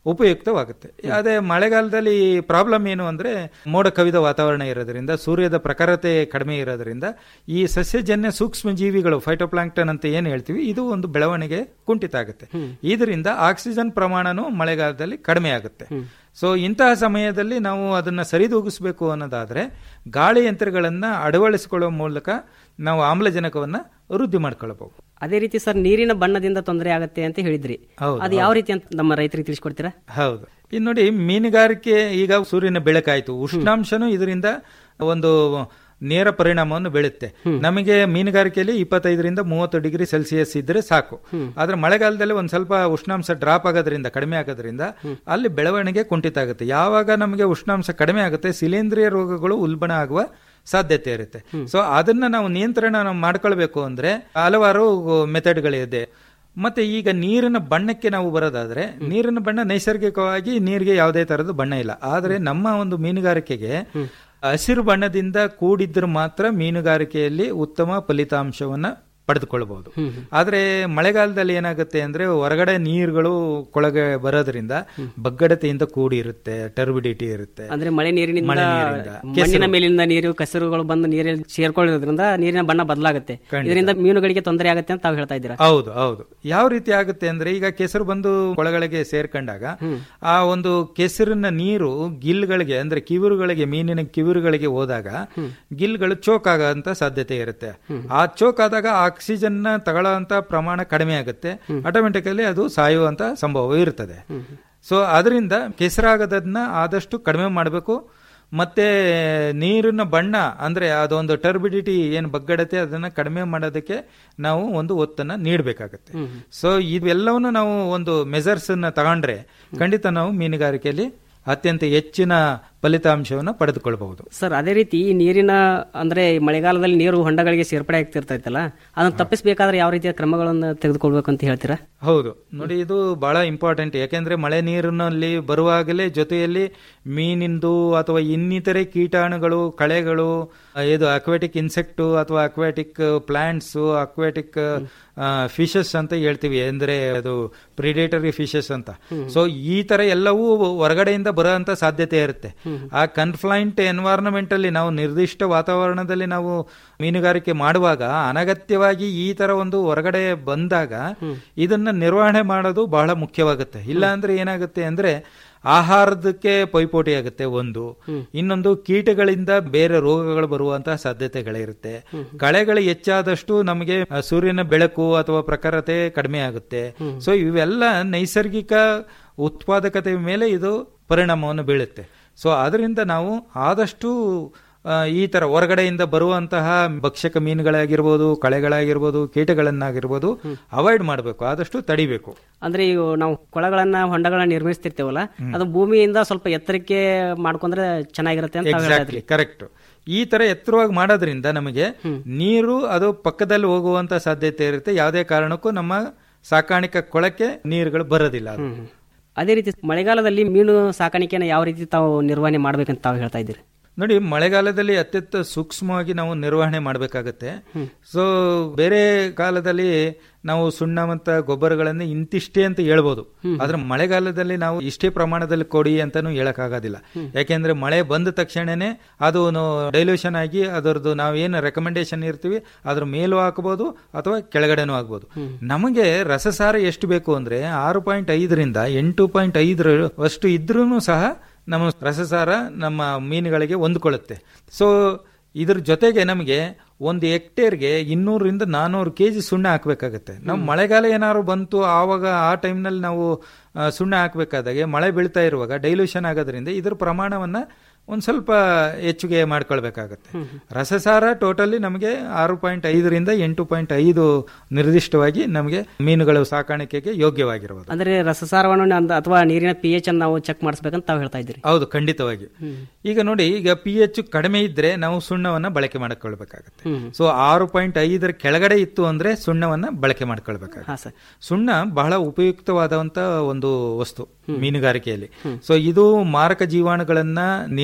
ಉಪಯುಕ್ತವಾಗುತ್ತೆ ಅದೇ ಮಳೆಗಾಲದಲ್ಲಿ ಪ್ರಾಬ್ಲಮ್ ಏನು ಅಂದ್ರೆ ಮೋಡ ಕವಿದ ವಾತಾವರಣ ಇರೋದ್ರಿಂದ ಸೂರ್ಯದ ಪ್ರಖರತೆ ಕಡಿಮೆ ಇರೋದ್ರಿಂದ ಈ ಸಸ್ಯಜನ್ಯ ಸೂಕ್ಷ್ಮ ಜೀವಿಗಳು ಫೈಟೋಪ್ಲಾಂಕ್ಟನ್ ಅಂತ ಏನ್ ಹೇಳ್ತೀವಿ ಇದು ಒಂದು ಬೆಳವಣಿಗೆ ಕುಂಠಿತ ಆಗುತ್ತೆ ಇದರಿಂದ ಆಕ್ಸಿಜನ್ ಪ್ರಮಾಣನೂ ಮಳೆಗಾಲದಲ್ಲಿ ಕಡಿಮೆ ಆಗುತ್ತೆ ಸೊ ಇಂತಹ ಸಮಯದಲ್ಲಿ ನಾವು ಅದನ್ನ ಸರಿದೂಗಿಸಬೇಕು ಅನ್ನೋದಾದ್ರೆ ಗಾಳಿ ಯಂತ್ರಗಳನ್ನ ಅಳವಡಿಸಿಕೊಳ್ಳುವ ಮೂಲಕ ನಾವು ಆಮ್ಲಜನಕವನ್ನ ವೃದ್ಧಿ ಮಾಡ್ಕೊಳ್ಬಹುದು ಅದೇ ರೀತಿ ಸರ್ ನೀರಿನ ಬಣ್ಣದಿಂದ ತೊಂದರೆ ಆಗುತ್ತೆ ಅಂತ ಹೇಳಿದ್ರಿ ಹೌದು, ಅದು ಯಾವ ರೀತಿ ಅಂತ ನಮ್ಮ ರೈತರಿಗೆ ತಿಳಿಸ್ಕೊಡ್ತೀರಾ ಹೌದು ಇನ್ನು ನೋಡಿ ಮೀನುಗಾರಿಕೆ ಈಗ ಸೂರ್ಯನ ಬೆಳಕಾಯ್ತು ಉಷ್ಣಾಂಶನೂ ಇದರಿಂದ ಒಂದು ನೇರ ಪರಿಣಾಮವನ್ನು ಬೀಳುತ್ತೆ ನಮಗೆ ಮೀನುಗಾರಿಕೆಯಲ್ಲಿ ಇಪ್ಪತ್ತೈದರಿಂದ ಮೂವತ್ತು ಡಿಗ್ರಿ ಸೆಲ್ಸಿಯಸ್ ಇದ್ರೆ ಸಾಕು ಆದ್ರೆ ಮಳೆಗಾಲದಲ್ಲಿ ಒಂದ್ ಸ್ವಲ್ಪ ಉಷ್ಣಾಂಶ ಡ್ರಾಪ್ ಆಗೋದ್ರಿಂದ ಕಡಿಮೆ ಆಗೋದ್ರಿಂದ ಅಲ್ಲಿ ಬೆಳವಣಿಗೆ ಕುಂಠಿತ ಆಗುತ್ತೆ ಯಾವಾಗ ನಮಗೆ ಉಷ್ಣಾಂಶ ಕಡಿಮೆ ಆಗುತ್ತೆ ಶಿಲೇಂಧ್ರಿಯ ರೋಗಗಳು ಉಲ್ಬಣ ಆಗುವ ಸಾಧ್ಯತೆ ಇರುತ್ತೆ ಸೊ ಅದನ್ನ ನಾವು ನಿಯಂತ್ರಣ ನಾವು ಮಾಡ್ಕೊಳ್ಬೇಕು ಅಂದ್ರೆ ಹಲವಾರು ಮೆಥಡ್ಗಳಿದೆ ಮತ್ತೆ ಈಗ ನೀರಿನ ಬಣ್ಣಕ್ಕೆ ನಾವು ಬರೋದಾದ್ರೆ ನೀರಿನ ಬಣ್ಣ ನೈಸರ್ಗಿಕವಾಗಿ ನೀರಿಗೆ ಯಾವುದೇ ತರದ ಬಣ್ಣ ಇಲ್ಲ ಆದ್ರೆ ನಮ್ಮ ಒಂದು ಮೀನುಗಾರಿಕೆಗೆ ಹಸಿರು ಬಣ್ಣದಿಂದ ಕೂಡಿದ್ರೆ ಮಾತ್ರ ಮೀನುಗಾರಿಕೆಯಲ್ಲಿ ಉತ್ತಮ ಫಲಿತಾಂಶವನ್ನ ಪಡೆದುಕೊಳ್ಬಹುದು ಆದ್ರೆ ಮಳೆಗಾಲದಲ್ಲಿ ಏನಾಗುತ್ತೆ ಅಂದ್ರೆ ಹೊರಗಡೆ ನೀರುಗಳು ಕೊಳಗೆ ಬರೋದ್ರಿಂದ ಬಗ್ಗಡತೆಯಿಂದ ಕೂಡಿ ಇರುತ್ತೆ ಟರ್ಬಿಡಿಟಿ ಇರುತ್ತೆ ಅಂದ್ರೆ ಮಳೆ ನೀರಿನಿಂದ ಮಳೆ ನೀರಿಂದ. ಮಣ್ಣಿನ ಕೆಸರು. ಮೇಲಿಂದ ನೀರು ಕಸರುಗಳು ಬಂದು ನೀರಲ್ಲಿ ಸೇರ್ಕೊಳ್ಳೋದ್ರಿಂದ ನೀರಿನ ಬಣ್ಣ ಬದಲಾಗುತ್ತೆ ಇದರಿಂದ ಮೀನುಗಳಿಗೆ ತೊಂದರೆ ಆಗುತ್ತೆ ಅಂತ ತಾವು ಹೇಳ್ತಾ ಇದ್ದೀರಾ ಹೌದು ಹೌದು ಯಾವ ರೀತಿ ಆಗುತ್ತೆ ಅಂದ್ರೆ ಈಗ ಕೆಸರು ಬಂದು ಕೊಳಗಳಿಗೆ ಸೇರ್ಕೊಂಡಾಗ ಆ ಒಂದು ಕೆಸರಿನ ನೀರು ಗಿಲ್ಗಳಿಗೆ ಅಂದ್ರೆ ಕಿವಿರುಗಳಿಗೆ ಮೀನಿನ ಕಿವಿರುಗಳಿಗೆ ಹೋದಾಗ ಗಿಲ್ಗಳು ಚೋಕ್ ಆಗಂತ ಸಾಧ್ಯತೆ ಇರುತ್ತೆ ಆ ಚೋಕ್ ಆದಾಗ ಆಕ್ಸಿಜನ್ ನ ತಗೊಳ್ಳೋಂತ ಪ್ರಮಾಣ ಕಡಿಮೆ ಆಗುತ್ತೆ ಆಟೋಮೆಟಿಕಲಿ ಅದು ಸಾಯುವಂತ ಸಂಭವ ಇರ್ತದೆ ಸೊ ಅದರಿಂದ ಕೆಸರಾಗದನ್ನ ಆದಷ್ಟು ಕಡಿಮೆ ಮಾಡಬೇಕು ಮತ್ತೆ ನೀರಿನ ಬಣ್ಣ ಅಂದ್ರೆ ಅದೊಂದು ಟರ್ಬಿಡಿಟಿ ಏನು ಬಗ್ಗಡತೆ ಅದನ್ನ ಕಡಿಮೆ ಮಾಡೋದಕ್ಕೆ ನಾವು ಒಂದು ಒತ್ತನ್ನ ನೀಡಬೇಕಾಗತ್ತೆ ಸೊ ಇವೆಲ್ಲವನ್ನು ನಾವು ಒಂದು ಮೆಜರ್ಸ್ ಅನ್ನ ತಗೊಂಡ್ರೆ ಖಂಡಿತ ನಾವು ಮೀನುಗಾರಿಕೆಯಲ್ಲಿ ಅತ್ಯಂತ ಹೆಚ್ಚಿನ ಫಲಿತಾಂಶವನ್ನು ಪಡೆದುಕೊಳ್ಬಹುದು ಸರ್ ಅದೇ ರೀತಿ ಈ ನೀರಿನ ಅಂದ್ರೆ ಈ ಮಳೆಗಾಲದಲ್ಲಿ ನೀರು ಹೊಂಡಗಳಿಗೆ ಸೇರ್ಪಡೆ ಆಗ್ತಿರ್ತೈತಲ್ಲ ಅದನ್ನ ತಪ್ಪಿಸಬೇಕಾದ್ರೆ ಯಾವ ರೀತಿಯ ಕ್ರಮಗಳನ್ನು ತೆಗೆದುಕೊಳ್ಬೇಕು ಅಂತ ಹೇಳ್ತೀರಾ ಹೌದು ನೋಡಿ ಇದು ಬಹಳ ಇಂಪಾರ್ಟೆಂಟ್ ಯಾಕೆಂದ್ರೆ ಮಳೆ ನೀರಿನಲ್ಲಿ ಬರುವಾಗಲೇ ಜೊತೆಯಲ್ಲಿ ಮೀನಿಂದು ಅಥವಾ ಇನ್ನಿತರೆ ಕೀಟಾಣುಗಳು ಕಳೆಗಳು ಆ, ಇದು ಅಕ್ವಾಟಿಕ್ ಇನ್ಸೆಕ್ಟ್ ಅಥವಾ ಅಕ್ವಾಟಿಕ್ ಪ್ಲಾಂಟ್ಸ್ ಅಕ್ವಾಟಿಕ್ ಫಿಶಸ್ ಅಂತ ಹೇಳ್ತೀವಿ ಅಂದ್ರೆ ಅದು ಪ್ರಿಡೇಟರಿ ಫಿಶಸ್ ಅಂತ ಸೊ ಈ ತರ ಎಲ್ಲವೂ ಹೊರಗಡೆಯಿಂದ ಬರೋಂತ ಸಾಧ್ಯತೆ ಇರುತ್ತೆ ಆ ಕನ್ಫ್ಲೈಂಟ್ ಎನ್ವೈರನ್ಮೆಂಟ್ ಅಲ್ಲಿ ನಾವು ನಿರ್ದಿಷ್ಟ ವಾತಾವರಣದಲ್ಲಿ ನಾವು ಮೀನುಗಾರಿಕೆ ಮಾಡುವಾಗ ಅನಗತ್ಯವಾಗಿ ಈ ತರ ಒಂದು ಹೊರಗಡೆ ಬಂದಾಗ ಇದನ್ನ ನಿರ್ವಹಣೆ ಮಾಡೋದು ಬಹಳ ಮುಖ್ಯವಾಗುತ್ತೆ ಇಲ್ಲ ಅಂದ್ರೆ ಏನಾಗುತ್ತೆ ಅಂದ್ರೆ ಆಹಾರದಕ್ಕೆ ಪೈಪೋಟಿ ಆಗುತ್ತೆ ಒಂದು ಇನ್ನೊಂದು ಕೀಟಗಳಿಂದ ಬೇರೆ ರೋಗಗಳು ಬರುವಂತಹ ಸಾಧ್ಯತೆಗಳಿರುತ್ತೆ ಕಳೆಗಳು ಹೆಚ್ಚಾದಷ್ಟು ನಮಗೆ ಆ, ಸೂರ್ಯನ ಬೆಳಕು ಅಥವಾ ಪ್ರಖರತೆ ಕಡಿಮೆ ಆಗುತ್ತೆ ಸೊ ಇವೆಲ್ಲ ನೈಸರ್ಗಿಕ ಉತ್ಪಾದಕತೆ ಮೇಲೆ ಇದು ಪರಿಣಾಮವನ್ನು ಬೀಳುತ್ತೆ ಸೊ ಅದರಿಂದ ನಾವು ಆದಷ್ಟು ಆ, ಈ ತರ ಹೊರಗಡೆಯಿಂದ ಬರುವಂತಹ ಭಕ್ಷಕ ಮೀನುಗಳಾಗಿರ್ಬೋದು ಕಳೆಗಳಾಗಿರ್ಬೋದು ಕೀಟಗಳನ್ನಾಗಿರ್ಬೋದು ಅವಾಯ್ಡ್ ಮಾಡಬೇಕು ಆದಷ್ಟು ತಡಿಬೇಕು ಅಂದ್ರೆ ಈಗ ನಾವು ಕೊಳಗಳನ್ನ ಹೊಂಡಗಳನ್ನ ನಿರ್ಮಿಸ್ತಿರ್ತೇವಲ್ಲ ಅದು ಭೂಮಿಯಿಂದ ಸ್ವಲ್ಪ ಎತ್ತರಕ್ಕೆ ಮಾಡ್ಕೊಂಡ್ರೆ ಚೆನ್ನಾಗಿರುತ್ತೆ ಅಂತ ತಾವ್ ಹೇಳ್ತಾ ಎಕ್ಸಾಕ್ಟ್ಲಿ ಇದ್ರಿ. ಕರೆಕ್ಟ್ ಈ ತರ ಎತ್ತರವಾಗಿ ಮಾಡೋದ್ರಿಂದ ನಮಗೆ ನೀರು ಅದು ಪಕ್ಕದಲ್ಲಿ ಹೋಗುವಂತ ಸಾಧ್ಯತೆ ಇರುತ್ತೆ ಯಾವುದೇ ಕಾರಣಕ್ಕೂ ನಮ್ಮ ಸಾಕಾಣಿಕಾ ಕೊಳಕ್ಕೆ ನೀರುಗಳು ಬರೋದಿಲ್ಲ ಅದು. ಅದೇ ರೀತಿ ಮಳೆಗಾಲದಲ್ಲಿ ಮೀನು ಸಾಕಾಣಿಕೆನ ಯಾವ ರೀತಿ ತಾವು ನಿರ್ವಹಣೆ ಮಾಡ್ಬೇಕಂತ ತಾವು ಹೇಳ್ತಾ ಇದ್ದೀರಿ ನೋಡಿ ಮಳೆಗಾಲದಲ್ಲಿ ಅತ್ಯಂತ ಸೂಕ್ಷ್ಮವಾಗಿ ನಾವು ನಿರ್ವಹಣೆ ಮಾಡಬೇಕಾಗತ್ತೆ ಸೊ ಬೇರೆ ಕಾಲದಲ್ಲಿ ನಾವು ಸುಣ್ಣ ಮತ್ತು ಗೊಬ್ಬರಗಳನ್ನು ಇಂತಿಷ್ಟೇ ಅಂತ ಹೇಳ್ಬೋದು ಆದ್ರೆ ಮಳೆಗಾಲದಲ್ಲಿ ನಾವು ಇಷ್ಟೇ ಪ್ರಮಾಣದಲ್ಲಿ ಕೊಡಿ ಅಂತಾನು ಹೇಳಕ್ಕಾಗೋದಿಲ್ಲ ಯಾಕೆಂದ್ರೆ ಮಳೆ ಬಂದ ತಕ್ಷಣನೇ ಅದು ಡೈಲ್ಯೂಷನ್ ಆಗಿ ಅದರದ್ದು ನಾವು ಏನು ರೆಕಮೆಂಡೇಶನ್ ಇರ್ತೀವಿ ಅದ್ರ ಮೇಲೂ ಹಾಕಬಹುದು ಅಥವಾ ಕೆಳಗಡೆನೂ ಆಗ್ಬೋದು ನಮಗೆ ರಸಸಾರ ಎಷ್ಟು ಬೇಕು ಅಂದ್ರೆ ಆರು ಪಾಯಿಂಟ್ ಐದರಿಂದ ಎಂಟು ಪಾಯಿಂಟ್ ಐದರ ಅಷ್ಟು ಇದ್ರೂ ಸಹ ನಮ್ಮ ರಸಸಾರ ನಮ್ಮ ಮೀನುಗಳಿಗೆ ಹೊಂದ್ಕೊಳ್ಳುತ್ತೆ ಸೊ ಇದ್ರ ಜೊತೆಗೆ ನಮಗೆ ಒಂದು ಹೆಕ್ಟೇರ್ಗೆ ಇನ್ನೂರರಿಂದ ನಾನ್ನೂರು ಕೆ ಜಿ ಸುಣ್ಣ ಹಾಕಬೇಕಾಗತ್ತೆ ನಾವು ಮಳೆಗಾಲ ಏನಾದ್ರು ಬಂತು ಆವಾಗ ಆ ಟೈಮ್ನಲ್ಲಿ ನಾವು ಆ, ಸುಣ್ಣ ಹಾಕಬೇಕಾದಾಗೆ ಮಳೆ ಬೀಳ್ತಾ ಇರುವಾಗ ಡೈಲ್ಯೂಷನ್ ಆಗೋದ್ರಿಂದ ಇದ್ರ ಪ್ರಮಾಣವನ್ನ ಒಂದು ಸ್ವಲ್ಪ ಹೆಚ್ಚಿಗೆ ಮಾಡ್ಕೊಳ್ಬೇಕಾಗತ್ತೆ ರಸಸಾರ ಟೋಟಲಿ ನಮಗೆ ಆರು ಪಾಯಿಂಟ್ ಐದರಿಂದ ಎಂಟು ಪಾಯಿಂಟ್ ಐದು ನಿರ್ದಿಷ್ಟವಾಗಿ ನಮಗೆ ಮೀನುಗಳು ಸಾಕಾಣಿಕೆಗೆ ಯೋಗ್ಯವಾಗಿರುವುದು ಅಂದ್ರೆ ರಸಸಾರವನ್ನು ಅಂದ- ಅಥವಾ ನೀರಿನ ಪಿ ಎಚ್ ಅನ್ನು ನಾವು ಚೆಕ್ ಮಾಡಿಸ್ಬೇಕಂತ ತಾವು ಹೇಳ್ತಾ ಇದ್ದೀರಿ ಹೌದು ಖಂಡಿತವಾಗಿ ಈಗ ನೋಡಿ ಈಗ ಪಿ ಎಚ್ ಕಡಿಮೆ ಇದ್ರೆ ನಾವು ಸುಣ್ಣವನ್ನ ಬಳಕೆ ಮಾಡಿಕೊಳ್ಬೇಕಾಗತ್ತೆ ಸೊ ಆರು ಪಾಯಿಂಟ್ ಐದರ ಕೆಳಗಡೆ ಇತ್ತು ಅಂದ್ರೆ ಸುಣ್ಣವನ್ನ ಬಳಕೆ ಮಾಡ್ಕೊಳ್ಬೇಕಾಗುತ್ತೆ ಸುಣ್ಣ ಬಹಳ ಉಪಯುಕ್ತವಾದಂತ ಒಂದು ವಸ್ತು ಮೀನುಗಾರಿಕೆಯಲ್ಲಿ ಸೊ ಇದು ಮಾರಕ ಜೀವಾಣುಗಳನ್ನ ನಿಯಂತ್ರಣ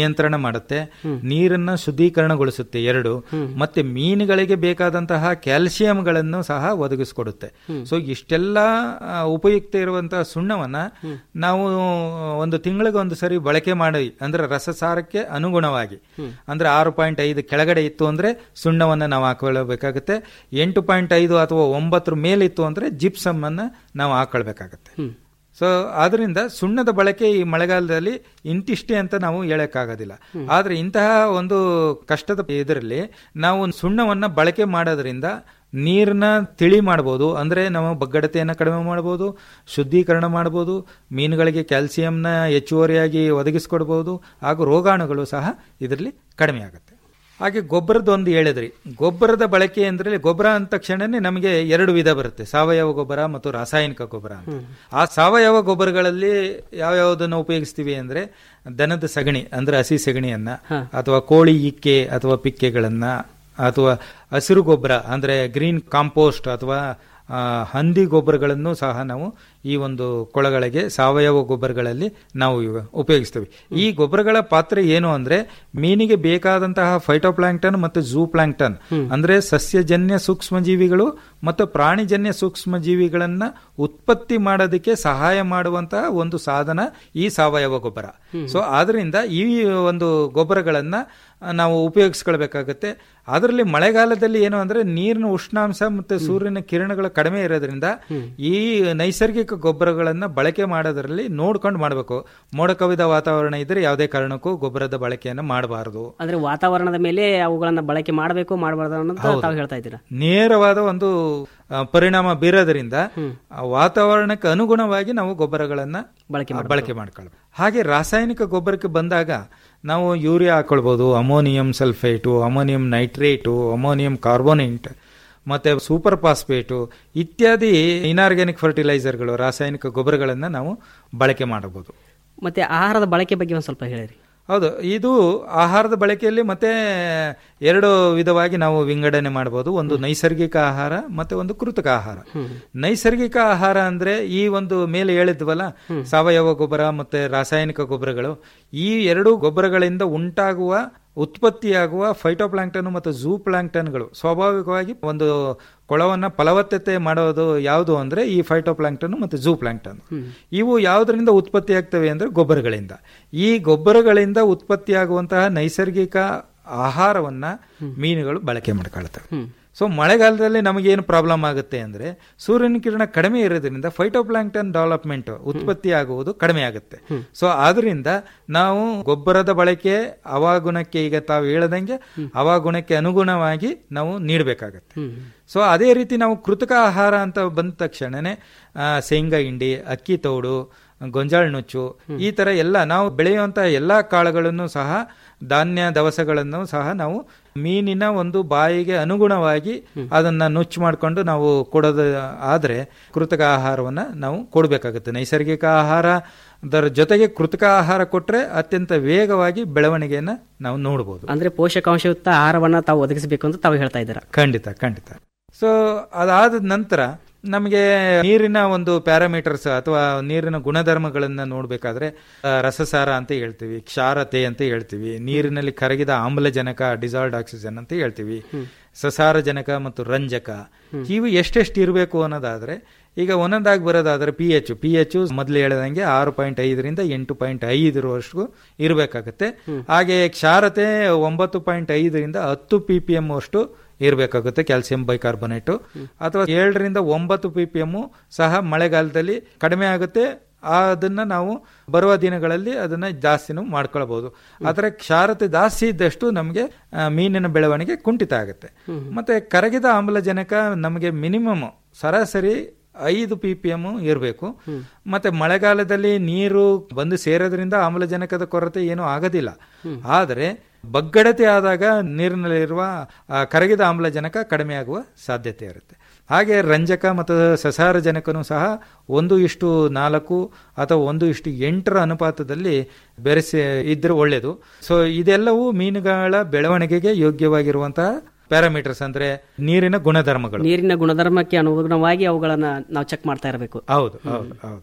ನಿಯಂತ್ರಣ ಮಾಡುತ್ತೆ ನೀರನ್ನ ಶುದ್ಧೀಕರಣಗೊಳಿಸುತ್ತೆ ಎರಡು ಮತ್ತೆ ಮೀನುಗಳಿಗೆ ಬೇಕಾದಂತಹ ಕ್ಯಾಲ್ಸಿಯಂಗಳನ್ನು ಸಹ ಒದಗಿಸಿಕೊಡುತ್ತೆ ಸೊ ಇಷ್ಟೆಲ್ಲ ಆ, ಉಪಯುಕ್ತ ಇರುವಂತಹ ಸುಣ್ಣವನ್ನ ನಾವು ಒಂದು ತಿಂಗಳಿಗೆ ಒಂದು ಸರಿ ಬಳಕೆ ಮಾಡಿ ಅಂದ್ರೆ ರಸಸಾರಕ್ಕೆ ಅನುಗುಣವಾಗಿ ಅಂದ್ರೆ ಆರು ಪಾಯಿಂಟ್ ಐದು ಕೆಳಗಡೆ ಇತ್ತು ಅಂದ್ರೆ ಸುಣ್ಣವನ್ನ ನಾವು ಹಾಕೊಳ್ಳಬೇಕಾಗುತ್ತೆ ಎಂಟು ಪಾಯಿಂಟ್ ಐದು ಅಥವಾ ಒಂಬತ್ತರ ಮೇಲಿತ್ತು ಅಂದ್ರೆ ಜಿಪ್ಸಮ್ ಅನ್ನ ನಾವು ಹಾಕೊಳ್ಬೇಕಾಗತ್ತೆ ಸೊ ಆದ್ರಿಂದ ಸುಣ್ಣದ ಬಳಕೆ ಈ ಮಳೆಗಾಲದಲ್ಲಿ ಇಂತಿಷ್ಟೇ ಅಂತ ನಾವು ಹೇಳಕ್ಕಾಗೋದಿಲ್ಲ ಆದ್ರೆ ಇಂತಹ ಒಂದು ಕಷ್ಟದ ಇದರಲ್ಲಿ ನಾವು ಸುಣ್ಣವನ್ನ ಬಳಕೆ ಮಾಡೋದ್ರಿಂದ ನೀರನ್ನ ತಿಳಿ ಮಾಡಬಹುದು ಅಂದ್ರೆ ನಾವು ಬಗ್ಗಡತೆಯನ್ನು ಕಡಿಮೆ ಮಾಡಬಹುದು ಶುದ್ಧೀಕರಣ ಮಾಡಬಹುದು ಮೀನುಗಳಿಗೆ ಕ್ಯಾಲ್ಸಿಯಂನ ಹೆಚ್ಚುವರಿಯಾಗಿ ಒದಗಿಸಿಕೊಡ್ಬಹುದು ಹಾಗೂ ರೋಗಾಣುಗಳು ಸಹ ಇದರಲ್ಲಿ ಕಡಿಮೆ ಆಗುತ್ತೆ ಹಾಗೆ ಗೊಬ್ಬರದ ಒಂದು ಹೇಳಿದ್ರಿ ಗೊಬ್ಬರದ ಬಳಕೆ ಅಂದ್ರೆ ಗೊಬ್ಬರ ಅಂದ ತಕ್ಷಣನೇ ನಮಗೆ ಎರಡು ವಿಧ ಬರುತ್ತೆ ಸಾವಯವ ಗೊಬ್ಬರ ಮತ್ತು ರಾಸಾಯನಿಕ ಗೊಬ್ಬರ ಅಂತ ಆ ಸಾವಯವ ಗೊಬ್ಬರಗಳಲ್ಲಿ ಯಾವ್ಯಾವುದನ್ನು ಉಪಯೋಗಿಸ್ತೀವಿ ಅಂದ್ರೆ ದನದ ಸಗಣಿ ಅಂದ್ರೆ ಹಸಿ ಸಗಣಿಯನ್ನ ಅಥವಾ ಕೋಳಿ ಇಕ್ಕೆ ಅಥವಾ ಪಿಕ್ಕೆಗಳನ್ನ ಅಥವಾ ಹಸಿರು ಗೊಬ್ಬರ ಅಂದ್ರೆ ಗ್ರೀನ್ ಕಾಂಪೋಸ್ಟ್ ಅಥವಾ ಆ, ಹಂದಿ ಗೊಬ್ಬರಗಳನ್ನು ಸಹ ನಾವು ಈ ಒಂದು ಕೊಳಗಳಿಗೆ ಸಾವಯವ ಗೊಬ್ಬರಗಳಲ್ಲಿ ನಾವು ಇವ- ಉಪಯೋಗಿಸ್ತೇವೆ ಈ ಗೊಬ್ಬರಗಳ ಪಾತ್ರ ಏನು ಅಂದ್ರೆ ಮೀನಿಗೆ ಬೇಕಾದಂತಹ ಫೈಟೋಪ್ಲಾಂಕ್ಟನ್ ಮತ್ತು ಝೂ ಪ್ಲಾಂಕ್ಟನ್ ಅಂದ್ರೆ ಸಸ್ಯಜನ್ಯ ಸೂಕ್ಷ್ಮಜೀವಿಗಳು ಮತ್ತು ಪ್ರಾಣಿಜನ್ಯ ಸೂಕ್ಷ್ಮಜೀವಿಗಳನ್ನ ಉತ್ಪತ್ತಿ ಮಾಡೋದಕ್ಕೆ ಸಹಾಯ ಮಾಡುವಂತಹ ಒಂದು ಸಾಧನ ಈ ಸಾವಯವ ಗೊಬ್ಬರ ಸೊ ಆದ್ರಿಂದ ಈ ಒಂದು ಗೊಬ್ಬರಗಳನ್ನ ನಾವು ಉಪಯೋಗಿಸ್ಕೊಳ್ಬೇಕಾಗತ್ತೆ ಅದರಲ್ಲಿ ಮಳೆಗಾಲದಲ್ಲಿ ಏನು ಅಂದ್ರೆ ನೀರಿನ ಉಷ್ಣಾಂಶ ಮತ್ತು ಸೂರ್ಯನ ಕಿರಣಗಳು ಕಡಿಮೆ ಇರೋದ್ರಿಂದ ಈ ನೈಸರ್ಗಿಕ ಗೊಬ್ಬರಗಳನ್ನ ಬಳಕೆ ಮಾಡೋದ್ರಲ್ಲಿ ನೋಡ್ಕೊಂಡು ಮಾಡಬೇಕು ಮೋಡ ಕವಿದ ವಾತಾವರಣ ಇದ್ರೆ ಯಾವುದೇ ಕಾರಣಕ್ಕೂ ಗೊಬ್ಬರದ ಬಳಕೆಯನ್ನು ಮಾಡಬಾರದು ಅಂದ್ರೆ ವಾತಾವರಣದ ಮೇಲೆ ಅವುಗಳನ್ನ ಬಳಕೆ ಮಾಡಬೇಕು ಮಾಡಬಾರ್ದು ಅನ್ನೋದು ಹೌದು. ತಾವು ಹೇಳ್ತಾ ಇದ್ದೀರಾ ನೇರವಾದ ಒಂದು ಆ, ಪರಿಣಾಮ ಬೀರೋದ್ರಿಂದ ಆ ವಾತಾವರಣಕ್ಕೆ ಅನುಗುಣವಾಗಿ ನಾವು ಗೊಬ್ಬರಗಳನ್ನ ಬಳಕೆ ಆ, ಬಳಕೆ ಮಾಡ್ಕೊಳ್ಬೇಕು ಹಾಗೆ ರಾಸಾಯನಿಕ ಗೊಬ್ಬರಕ್ಕೆ ಬಂದಾಗ ನಾವು ಯೂರಿಯಾ ಹಾಕೊಳ್ಬಹುದು ammonium sulphate ammonium nitrate ammonium carbonate ಮತ್ತೆ ಸೂಪರ್ ಫಾಸ್ಫೇಟು ಇತ್ಯಾದಿ ಇನಾರ್ಗ್ಯಾನಿಕ್ ಫರ್ಟಿಲೈಸರ್ಗಳು ರಾಸಾಯನಿಕ ಗೊಬ್ಬರಗಳನ್ನ ನಾವು ಬಳಕೆ ಮಾಡಬಹುದು ಮತ್ತೆ ಆಹಾರದ ಬಳಕೆ ಬಗ್ಗೆ ಒಂದ್ ಸ್ವಲ್ಪ ಹೇಳಿರಿ ಹೌದು ಇದು ಆಹಾರದ ಬಳಕೆಯಲ್ಲಿ ಮತ್ತೆ ಎರಡು ವಿಧವಾಗಿ ನಾವು ವಿಂಗಡಣೆ ಮಾಡಬಹುದು ಒಂದು ನೈಸರ್ಗಿಕ ಆಹಾರ ಮತ್ತೆ ಒಂದು ಕೃತಕ ಆಹಾರ ನೈಸರ್ಗಿಕ ಆಹಾರ ಅಂದ್ರೆ ಈ ಒಂದು ಮೇಲೆ ಹೇಳಿದ್ವಲ್ಲ ಸಾವಯವ ಗೊಬ್ಬರ ಮತ್ತೆ ರಾಸಾಯನಿಕ ಗೊಬ್ಬರಗಳು ಈ ಎರಡು ಗೊಬ್ಬರಗಳಿಂದ ಉಂಟಾಗುವ ಉತ್ಪತ್ತಿಯಾಗುವ ಫೈಟೋಪ್ಲಾಂಕ್ಟನ್ ಮತ್ತು ಝೂ ಪ್ಲಾಂಕ್ಟನ್ಗಳು ಸ್ವಾಭಾವಿಕವಾಗಿ ಒಂದು ಕೊಳವನ್ನ ಫಲವತ್ತತೆ ಮಾಡೋದು ಯಾವುದು ಅಂದ್ರೆ ಈ ಫೈಟೋಪ್ಲಾಂಕ್ಟನ್ ಮತ್ತು ಝೂ ಪ್ಲಾಂಕ್ಟನ್ ಇವು ಯಾವುದರಿಂದ ಉತ್ಪತ್ತಿ ಆಗ್ತವೆ ಅಂದ್ರೆ ಗೊಬ್ಬರಗಳಿಂದ ಈ ಗೊಬ್ಬರಗಳಿಂದ ಉತ್ಪತ್ತಿಯಾಗುವಂತಹ ನೈಸರ್ಗಿಕ ಆಹಾರವನ್ನ ಮೀನುಗಳು ಬಳಕೆ ಮಾಡ್ಕೊಳ್ತವೆ ಸೊ ಮಳೆಗಾಲದಲ್ಲಿ ನಮಗೇನು ಪ್ರಾಬ್ಲಮ್ ಆಗುತ್ತೆ ಅಂದ್ರೆ ಸೂರ್ಯನ ಕಿರಣ ಕಡಿಮೆ ಇರೋದ್ರಿಂದ ಫೈಟೋಪ್ಲಾಂಕ್ಟನ್ ಡೆವಲಪ್ಮೆಂಟ್ ಉತ್ಪತ್ತಿ ಆಗುವುದು ಕಡಿಮೆ ಆಗುತ್ತೆ ಸೊ ಆದ್ರಿಂದ ನಾವು ಗೊಬ್ಬರದ ಬಳಕೆ ಅವಾಗುಣಕ್ಕೆ ಈಗ ತಾವು ಹೇಳದಂಗೆ ಅವಾಗುಣಕ್ಕೆ ಅನುಗುಣವಾಗಿ ನಾವು ನೀಡಬೇಕಾಗತ್ತೆ ಸೊ ಅದೇ ರೀತಿ ನಾವು ಕೃತಕ ಆಹಾರ ಅಂತ ಬಂದ ತಕ್ಷಣನೇ ಆ, ಶೇಂಗಾ ಹಿಂಡಿ ಅಕ್ಕಿ ತೌಡು ಗೊಂಜಾಳ ನುಚ್ಚು ಈ ತರ ಎಲ್ಲ ನಾವು ಬೆಳೆಯುವಂತಹ ಎಲ್ಲಾ ಕಾಳುಗಳನ್ನು ಸಹ ಧಾನ್ಯ ದವಸಗಳನ್ನು ಸಹ ನಾವು ಮೀನಿನ ಒಂದು ಬಾಯಿಗೆ ಅನುಗುಣವಾಗಿ ಅದನ್ನ ನುಚ್ಚು ಮಾಡಿಕೊಂಡು ನಾವು ಕೊಡೋದು ಆದ್ರೆ ಕೃತಕ ಆಹಾರವನ್ನ ನಾವು ಕೊಡಬೇಕಾಗುತ್ತೆ ನೈಸರ್ಗಿಕ ಆಹಾರ ಅದರ ಜೊತೆಗೆ ಕೃತಕ ಆಹಾರ ಕೊಟ್ರೆ ಅತ್ಯಂತ ವೇಗವಾಗಿ ಬೆಳವಣಿಗೆಯನ್ನ ನಾವು ನೋಡಬಹುದು ಅಂದ್ರೆ ಪೋಷಕಾಂಶಯುಕ್ತ ಆಹಾರವನ್ನ ತಾವು ಒದಗಿಸಬೇಕು ಅಂತ ತಾವು ಹೇಳ್ತಾ ಇದ್ದೀರಾ ಖಂಡಿತ ಖಂಡಿತ ಸೊ ಅದಾದ ನಂತರ ನಮಗೆ ನೀರಿನ ಒಂದು ಪ್ಯಾರಾಮೀಟರ್ಸ್ ಅಥವಾ ನೀರಿನ ಗುಣಧರ್ಮಗಳನ್ನ ನೋಡಬೇಕಾದ್ರೆ ಆ, ರಸಸಾರ ಅಂತ ಹೇಳ್ತೀವಿ ಕ್ಷಾರತೆ ಅಂತ ಹೇಳ್ತೀವಿ ನೀರಿನಲ್ಲಿ ಕರಗಿದ ಆಮ್ಲಜನಕ ಡಿಸಾಲ್ಡ್ ಆಕ್ಸಿಜನ್ ಅಂತ ಹೇಳ್ತೀವಿ ಸಸಾರಜನಕ ಮತ್ತು ರಂಜಕ ಇವು ಎಷ್ಟೆಷ್ಟು ಇರಬೇಕು ಅನ್ನೋದಾದ್ರೆ ಈಗ ಒಂದೊಂದಾಗಿ ಬರೋದಾದ್ರೆ ಪಿ ಎಚ್ ಪಿ ಎಚ್ ಮೊದಲು ಹೇಳಿದಂಗೆ ಆರು ಪಾಯಿಂಟ್ ಐದರಿಂದ ಎಂಟು ಪಾಯಿಂಟ್ ಐದರವರೆಗೂ ಇರಬೇಕಾಗುತ್ತೆ ಹಾಗೆ ಕ್ಷಾರತೆ ಒಂಬತ್ತು ಪಾಯಿಂಟ್ ಐದರಿಂದ ಹತ್ತು ಪಿ ಪಿ ಎಂ ಅಷ್ಟು ಇರಬೇಕಾಗುತ್ತೆ ಕ್ಯಾಲ್ಸಿಯಂ ಬೈಕಾರ್ಬೊನೇಟು ಅಥವಾ ಏಳರಿಂದ ಒಂಬತ್ತು ಪಿ ಪಿ ಎಂ ಸಹ ಮಳೆಗಾಲದಲ್ಲಿ ಕಡಿಮೆ ಆಗುತ್ತೆ ಅದನ್ನ ನಾವು ಬರುವ ದಿನಗಳಲ್ಲಿ ಅದನ್ನ ಜಾಸ್ತಿನೂ ಮಾಡ್ಕೊಳ್ಬಹುದು ಆದರೆ ಕ್ಷಾರತೆ ಜಾಸ್ತಿ ಇದ್ದಷ್ಟು ನಮಗೆ ಆ, ಮೀನಿನ ಬೆಳವಣಿಗೆ ಕುಂಠಿತ ಆಗುತ್ತೆ ಮತ್ತೆ ಕರಗಿದ ಆಮ್ಲಜನಕ ನಮಗೆ ಮಿನಿಮಮ್ ಸರಾಸರಿ ಐದು ಪಿ ಪಿ ಎಂ ಇರಬೇಕು ಮತ್ತೆ ಮಳೆಗಾಲದಲ್ಲಿ ನೀರು ಬಂದು ಸೇರೋದ್ರಿಂದ ಆಮ್ಲಜನಕದ ಕೊರತೆ ಏನೂ ಆಗೋದಿಲ್ಲ ಆದರೆ ಬಗ್ಗಡತೆ ಆದಾಗ ನೀರಿನಲ್ಲಿರುವ ಆ, ಕರಗಿದ ಆಮ್ಲಜನಕ ಕಡಿಮೆ ಆಗುವ ಸಾಧ್ಯತೆ ಇರುತ್ತೆ ಹಾಗೆ ರಂಜಕ ಮತ್ತು ಸಸಾರಜನಕನೂ ಸಹ ಒಂದು ಇಷ್ಟು ನಾಲ್ಕು ಅಥವಾ ಒಂದು ಇಷ್ಟು ಎಂಟರ ಅನುಪಾತದಲ್ಲಿ ಬೆರೆಸಿ ಇದ್ರೆ ಒಳ್ಳೆಯದು ಸೊ ಇದೆಲ್ಲವೂ ಮೀನುಗಳ ಬೆಳವಣಿಗೆಗೆ ಯೋಗ್ಯವಾಗಿರುವಂತಹ ಪ್ಯಾರಾಮೀಟರ್ಸ್ ಅಂದ್ರೆ ನೀರಿನ ಗುಣಧರ್ಮಗಳು ನೀರಿನ ಗುಣಧರ್ಮಕ್ಕೆ ಅನುಗುಣವಾಗಿ ಅವುಗಳನ್ನ ನಾವು ಚೆಕ್ ಮಾಡ್ತಾ ಇರಬೇಕು ಹೌದು ಹೌದು ಹೌದು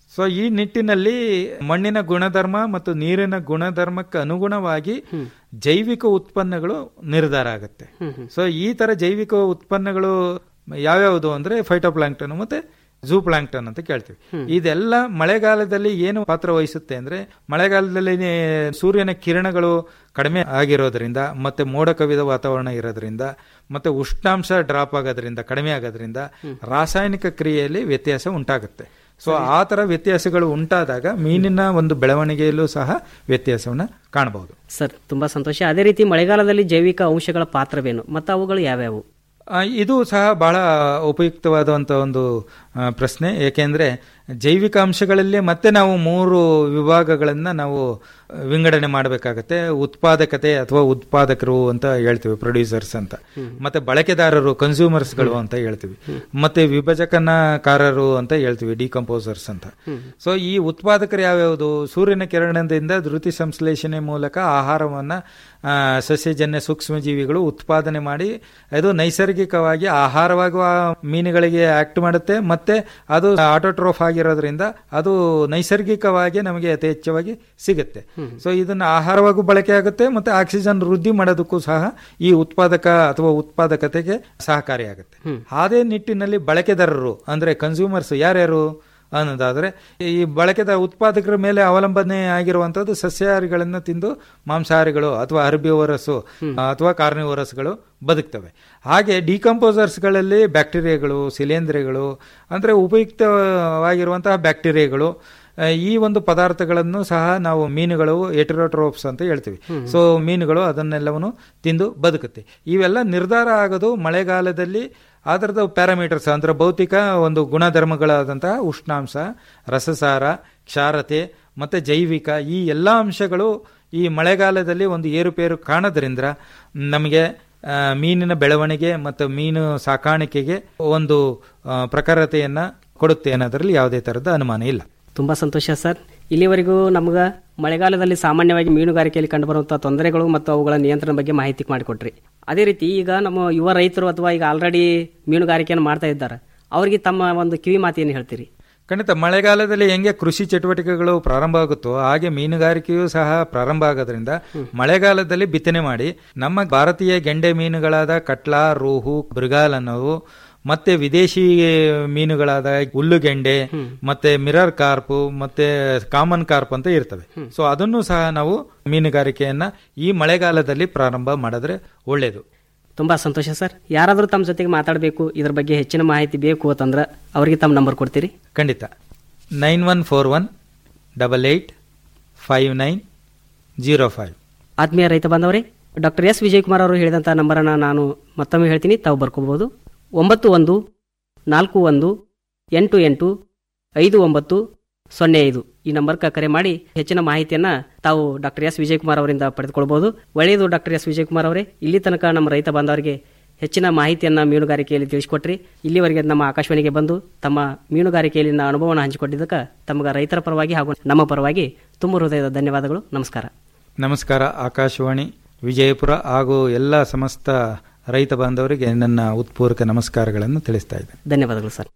ಸೊ ಈ ನಿಟ್ಟಿನಲ್ಲಿ ಮಣ್ಣಿನ ಗುಣಧರ್ಮ ಮತ್ತು ನೀರಿನ ಗುಣಧರ್ಮಕ್ಕೆ ಅನುಗುಣವಾಗಿ ಜೈವಿಕ ಉತ್ಪನ್ನಗಳು ನಿರ್ಧಾರ ಆಗುತ್ತೆ ಸೊ ಈ ತರ ಜೈವಿಕ ಉತ್ಪನ್ನಗಳು ಯಾವ್ಯಾವುದು ಅಂದ್ರೆ ಫೈಟೋಪ್ಲಾಂಕ್ಟನ್ ಮತ್ತೆ ಝೂ ಪ್ಲಾಂಕ್ಟನ್ ಅಂತ ಕೇಳ್ತೀವಿ ಇದೆಲ್ಲ ಮಳೆಗಾಲದಲ್ಲಿ ಏನು ಪಾತ್ರ ವಹಿಸುತ್ತೆ ಅಂದ್ರೆ ಮಳೆಗಾಲದಲ್ಲಿ ಸೂರ್ಯನ ಕಿರಣಗಳು ಕಡಿಮೆ ಆಗಿರೋದ್ರಿಂದ ಮತ್ತೆ ಮೋಡ ಕವಿದ ವಾತಾವರಣ ಇರೋದ್ರಿಂದ ಮತ್ತೆ ಉಷ್ಣಾಂಶ ಡ್ರಾಪ್ ಆಗೋದ್ರಿಂದ ಕಡಿಮೆ ಆಗೋದ್ರಿಂದ ರಾಸಾಯನಿಕ ಕ್ರಿಯೆಯಲ್ಲಿ ವ್ಯತ್ಯಾಸ ಉಂಟಾಗುತ್ತೆ ಸೊ ಆ ತರ ವ್ಯತ್ಯಾಸಗಳು ಉಂಟಾದಾಗ ಮೀನಿನ ಒಂದು ಬೆಳವಣಿಗೆಯಲ್ಲೂ ಸಹ ವ್ಯತ್ಯಾಸವನ್ನ ಕಾಣಬಹುದು ಸರ್ ತುಂಬಾ ಸಂತೋಷ ಅದೇ ರೀತಿ ಮಳೆಗಾಲದಲ್ಲಿ ಜೈವಿಕ ಅಂಶಗಳ ಪಾತ್ರವೇನು ಮತ್ತು ಅವುಗಳು ಯಾವ್ಯಾವು ಆ, ಇದು ಸಹ ಬಹಳ ಉಪಯುಕ್ತವಾದಂಥ ಒಂದು ಆ, ಪ್ರಶ್ನೆ ಏಕೆಂದರೆ ಜೈವಿಕ ಅಂಶಗಳಲ್ಲಿ ಮತ್ತೆ ನಾವು ಮೂರು ವಿಭಾಗಗಳನ್ನು ನಾವು ವಿಂಗಡಣೆ ಮಾಡಬೇಕಾಗತ್ತೆ ಉತ್ಪಾದಕತೆ ಅಥವಾ ಉತ್ಪಾದಕರು ಅಂತ ಹೇಳ್ತೀವಿ ಪ್ರೊಡ್ಯೂಸರ್ಸ್ ಅಂತ ಮತ್ತೆ ಬಳಕೆದಾರರು ಕನ್ಸ್ಯೂಮರ್ಸ್ಗಳು ಅಂತ ಹೇಳ್ತೀವಿ ಮತ್ತೆ ವಿಭಜಕನಕಾರರು ಅಂತ ಹೇಳ್ತೀವಿ ಡಿಕಂಪೋಸರ್ಸ್ ಅಂತ ಸೊ ಈ ಉತ್ಪಾದಕರು ಯಾವ್ಯಾವುದು ಸೂರ್ಯನ ಕಿರಣದಿಂದ ಧೃತಿ ಸಂಶ್ಲೇಷಣೆ ಮೂಲಕ ಆಹಾರವನ್ನ ಆ, ಸಸ್ಯಜನ್ಯ ಸೂಕ್ಷ್ಮಜೀವಿಗಳು ಉತ್ಪಾದನೆ ಮಾಡಿ ಅದು ನೈಸರ್ಗಿಕವಾಗಿ ಆಹಾರವಾಗುವ ಮೀನುಗಳಿಗೆ ಆಕ್ಟ್ ಮಾಡುತ್ತೆ ಮತ್ತೆ ಅದು ಆಟೋಟ್ರೋಫ್ ಆಗಿರೋದ್ರಿಂದ ಅದು ನೈಸರ್ಗಿಕವಾಗಿ ನಮಗೆ ಯಥೇಚ್ಛವಾಗಿ ಸಿಗುತ್ತೆ ಸೊ ಇದನ್ನ ಆಹಾರವಾಗೂ ಬಳಕೆ ಆಗುತ್ತೆ ಮತ್ತೆ ಆಕ್ಸಿಜನ್ ವೃದ್ಧಿ ಮಾಡೋದಕ್ಕೂ ಸಹ ಈ ಉತ್ಪಾದಕ ಅಥವಾ ಉತ್ಪಾದಕತೆಗೆ ಸಹಕಾರಿಯಾಗುತ್ತೆ ಅದೇ ನಿಟ್ಟಿನಲ್ಲಿ ಬಳಕೆದಾರರು ಅಂದ್ರೆ ಕನ್ಸ್ಯೂಮರ್ಸ್ ಯಾರ್ಯಾರು ಅನ್ನೋದಾದ್ರೆ ಈ ಬಳಕೆದ ಉತ್ಪಾದಕರ ಮೇಲೆ ಅವಲಂಬನೆ ಆಗಿರುವಂತದ್ದು ಸಸ್ಯಾಹಾರಿಗಳನ್ನ ತಿಂದು ಮಾಂಸಾಹಾರಿಗಳು ಅಥವಾ ಅರ್ಬಿವರಸ್ಸು ಅಥವಾ ಕಾರ್ನಿವರಸ್ಗಳು ಬದುಕ್ತವೆ ಹಾಗೆ ಡಿಕಂಪೋಸರ್ಸ್ಗಳಲ್ಲಿ ಬ್ಯಾಕ್ಟೀರಿಯಾಗಳು ಶಿಲೇಂಧ್ರಗಳು ಅಂದ್ರೆ ಉಪಯುಕ್ತವಾಗಿರುವಂತಹ ಬ್ಯಾಕ್ಟೀರಿಯಾಗಳು ಆ, ಈ ಒಂದು ಪದಾರ್ಥಗಳನ್ನು ಸಹ ನಾವು ಮೀನುಗಳು ಎಟಿರೋಟ್ರೋಪ್ಸ್ ಅಂತ ಹೇಳ್ತೀವಿ ಸೊ ಮೀನುಗಳು ಅದನ್ನೆಲ್ಲವನ್ನು ತಿಂದು ಬದುಕುತ್ತೆ ಇವೆಲ್ಲ ನಿರ್ಧಾರ ಆಗೋದು ಮಳೆಗಾಲದಲ್ಲಿ ಅದರದ ಪ್ಯಾರಾಮೀಟರ್ಸ್ ಅಂದ್ರೆ ಭೌತಿಕ ಒಂದು ಗುಣಧರ್ಮಗಳಾದಂತಹ ಉಷ್ಣಾಂಶ ರಸಸಾರ ಕ್ಷಾರತೆ ಮತ್ತೆ ಜೈವಿಕ ಈ ಎಲ್ಲ ಅಂಶಗಳು ಈ ಮಳೆಗಾಲದಲ್ಲಿ ಒಂದು ಏರುಪೇರು ಕಾಣೋದ್ರಿಂದ ನಮಗೆ ಆ, ಮೀನಿನ ಬೆಳವಣಿಗೆ ಮತ್ತು ಮೀನು ಸಾಕಾಣಿಕೆಗೆ ಒಂದು ಆ, ಪ್ರಖರತೆಯನ್ನ ಕೊಡುತ್ತೆ ಅನ್ನೋದ್ರಲ್ಲಿ ಯಾವುದೇ ತರದ ಅನುಮಾನ ಇಲ್ಲ ತುಂಬಾ ಸಂತೋಷ ಸರ್ ಇಲ್ಲಿವರೆಗೂ ನಮ್ಗೆ ಮಳೆಗಾಲದಲ್ಲಿ ಸಾಮಾನ್ಯವಾಗಿ ಮೀನುಗಾರಿಕೆಯಲ್ಲಿ ಕಂಡುಬರುವಂತಹ ತೊಂದರೆಗಳು ಮತ್ತು ಅವುಗಳ ನಿಯಂತ್ರಣ ಬಗ್ಗೆ ಮಾಹಿತಿ ಮಾಡಿಕೊಟ್ರಿ ಅದೇ ರೀತಿ ಈಗ ನಮ್ಮ ಯುವ ರೈತರು ಅಥವಾ ಈಗ ಆಲ್ರೆಡಿ ಮೀನುಗಾರಿಕೆಯನ್ನು ಮಾಡ್ತಾ ಇದ್ದಾರೆ ಅವರಿಗೆ ತಮ್ಮ ಒಂದು ಕಿವಿ ಮಾತೇನು ಹೇಳ್ತೀರಿ ಖಂಡಿತ ಮಳೆಗಾಲದಲ್ಲಿ ಹೆಂಗೆ ಕೃಷಿ ಚಟುವಟಿಕೆಗಳು ಪ್ರಾರಂಭ ಆಗುತ್ತೋ ಹಾಗೆ ಮೀನುಗಾರಿಕೆಯೂ ಸಹ ಪ್ರಾರಂಭ ಆಗೋದ್ರಿಂದ ಮಳೆಗಾಲದಲ್ಲಿ ಬಿತ್ತನೆ ಮಾಡಿ ನಮ್ಮ ಭಾರತೀಯ ಗೆಂಡೆ ಮೀನುಗಳಾದ ಕಟ್ಲಾ ರೋಹು ಮೃಗಾಲ್ ಅನ್ನೋವು ಮತ್ತೆ ವಿದೇಶಿ ಮೀನುಗಳಾದ ಹುಲ್ಲುಗೆಂಡೆ ಮತ್ತೆ ಮಿರರ್ ಕಾರ್ಪ್ ಮತ್ತೆ ಕಾಮನ್ ಕಾರ್ಪ್ ಅಂತ ಇರ್ತವೆ ಸೊ ಅದನ್ನು ಸಹ ನಾವು ಮೀನುಗಾರಿಕೆಯನ್ನ ಈ ಮಳೆಗಾಲದಲ್ಲಿ ಪ್ರಾರಂಭ ಮಾಡಿದ್ರೆ ಒಳ್ಳೇದು ತುಂಬಾ ಸಂತೋಷ ಸರ್ ಯಾರಾದರೂ ತಮ್ಮ ಜೊತೆಗೆ ಮಾತಾಡಬೇಕು ಇದ್ರ ಬಗ್ಗೆ ಹೆಚ್ಚಿನ ಮಾಹಿತಿ ಬೇಕು ಅಂತಂದ್ರೆ ಅವರಿಗೆ ತಮ್ಮ ನಂಬರ್ ಕೊಡ್ತೀರಿ ಖಂಡಿತ nine one four one double eight five nine zero five ಆತ್ಮೀಯ ರೈತ ಬಾಂಧವರೇ ಡಾಕ್ಟರ್ ಎಸ್ ವಿಜಯಕುಮಾರ್ ಅವರು ಹೇಳಿದಂಥ ನಂಬರನ್ನು ನಾನು ಮತ್ತೊಮ್ಮೆ ಹೇಳ್ತೀನಿ ತಾವು ಬರ್ಕೋಬಹುದು ಒಂಬತ್ತು ಒಂದು ನಾಲ್ಕು ಒಂದು ಎಂಟು ಎಂಟು ಐದು ಒಂಬತ್ತು ಸೊನ್ನೆ ಐದು ಈ ನಂಬರ್ಗೆ ಕರೆ ಮಾಡಿ ಹೆಚ್ಚಿನ ಮಾಹಿತಿಯನ್ನ ತಾವು ಡಾಕ್ಟರ್ ಎಸ್ ವಿಜಯಕುಮಾರ್ ಅವರಿಂದ ಪಡೆದುಕೊಳ್ಬಹುದು ಒಳ್ಳೆಯದು ಡಾಕ್ಟರ್ ಎಸ್ ವಿಜಯಕುಮಾರ್ ಅವರೇ ಇಲ್ಲಿ ತನಕ ನಮ್ಮ ರೈತ ಬಾಂಧವರಿಗೆ ಹೆಚ್ಚಿನ ಮಾಹಿತಿಯನ್ನ ಮೀನುಗಾರಿಕೆಯಲ್ಲಿ ತಿಳಿಸಿಕೊಟ್ರಿ ಇಲ್ಲಿವರೆಗೆ ನಮ್ಮ ಆಕಾಶವಾಣಿಗೆ ಬಂದು ತಮ್ಮ ಮೀನುಗಾರಿಕೆಯಲ್ಲಿನ ಅನುಭವವನ್ನು ಹಂಚಿಕೊಂಡಿದ್ದಕ್ಕೆ ತಮಗೆ ರೈತರ ಪರವಾಗಿ ಹಾಗೂ ನಮ್ಮ ಪರವಾಗಿ ತುಂಬ ಹೃದಯದ ಧನ್ಯವಾದಗಳು ನಮಸ್ಕಾರ ನಮಸ್ಕಾರ ಆಕಾಶವಾಣಿ ವಿಜಯಪುರ ಹಾಗೂ ಎಲ್ಲ ಸಮಸ್ತ ರೈತ ಬಾಂಧವರಿಗೆ ನನ್ನ ಉತ್ಪೂರ್ವಕ ನಮಸ್ಕಾರಗಳನ್ನು ತಿಳಿಸ್ತಾ ಇದ್ದೇನೆ ಧನ್ಯವಾದಗಳು ಸರ್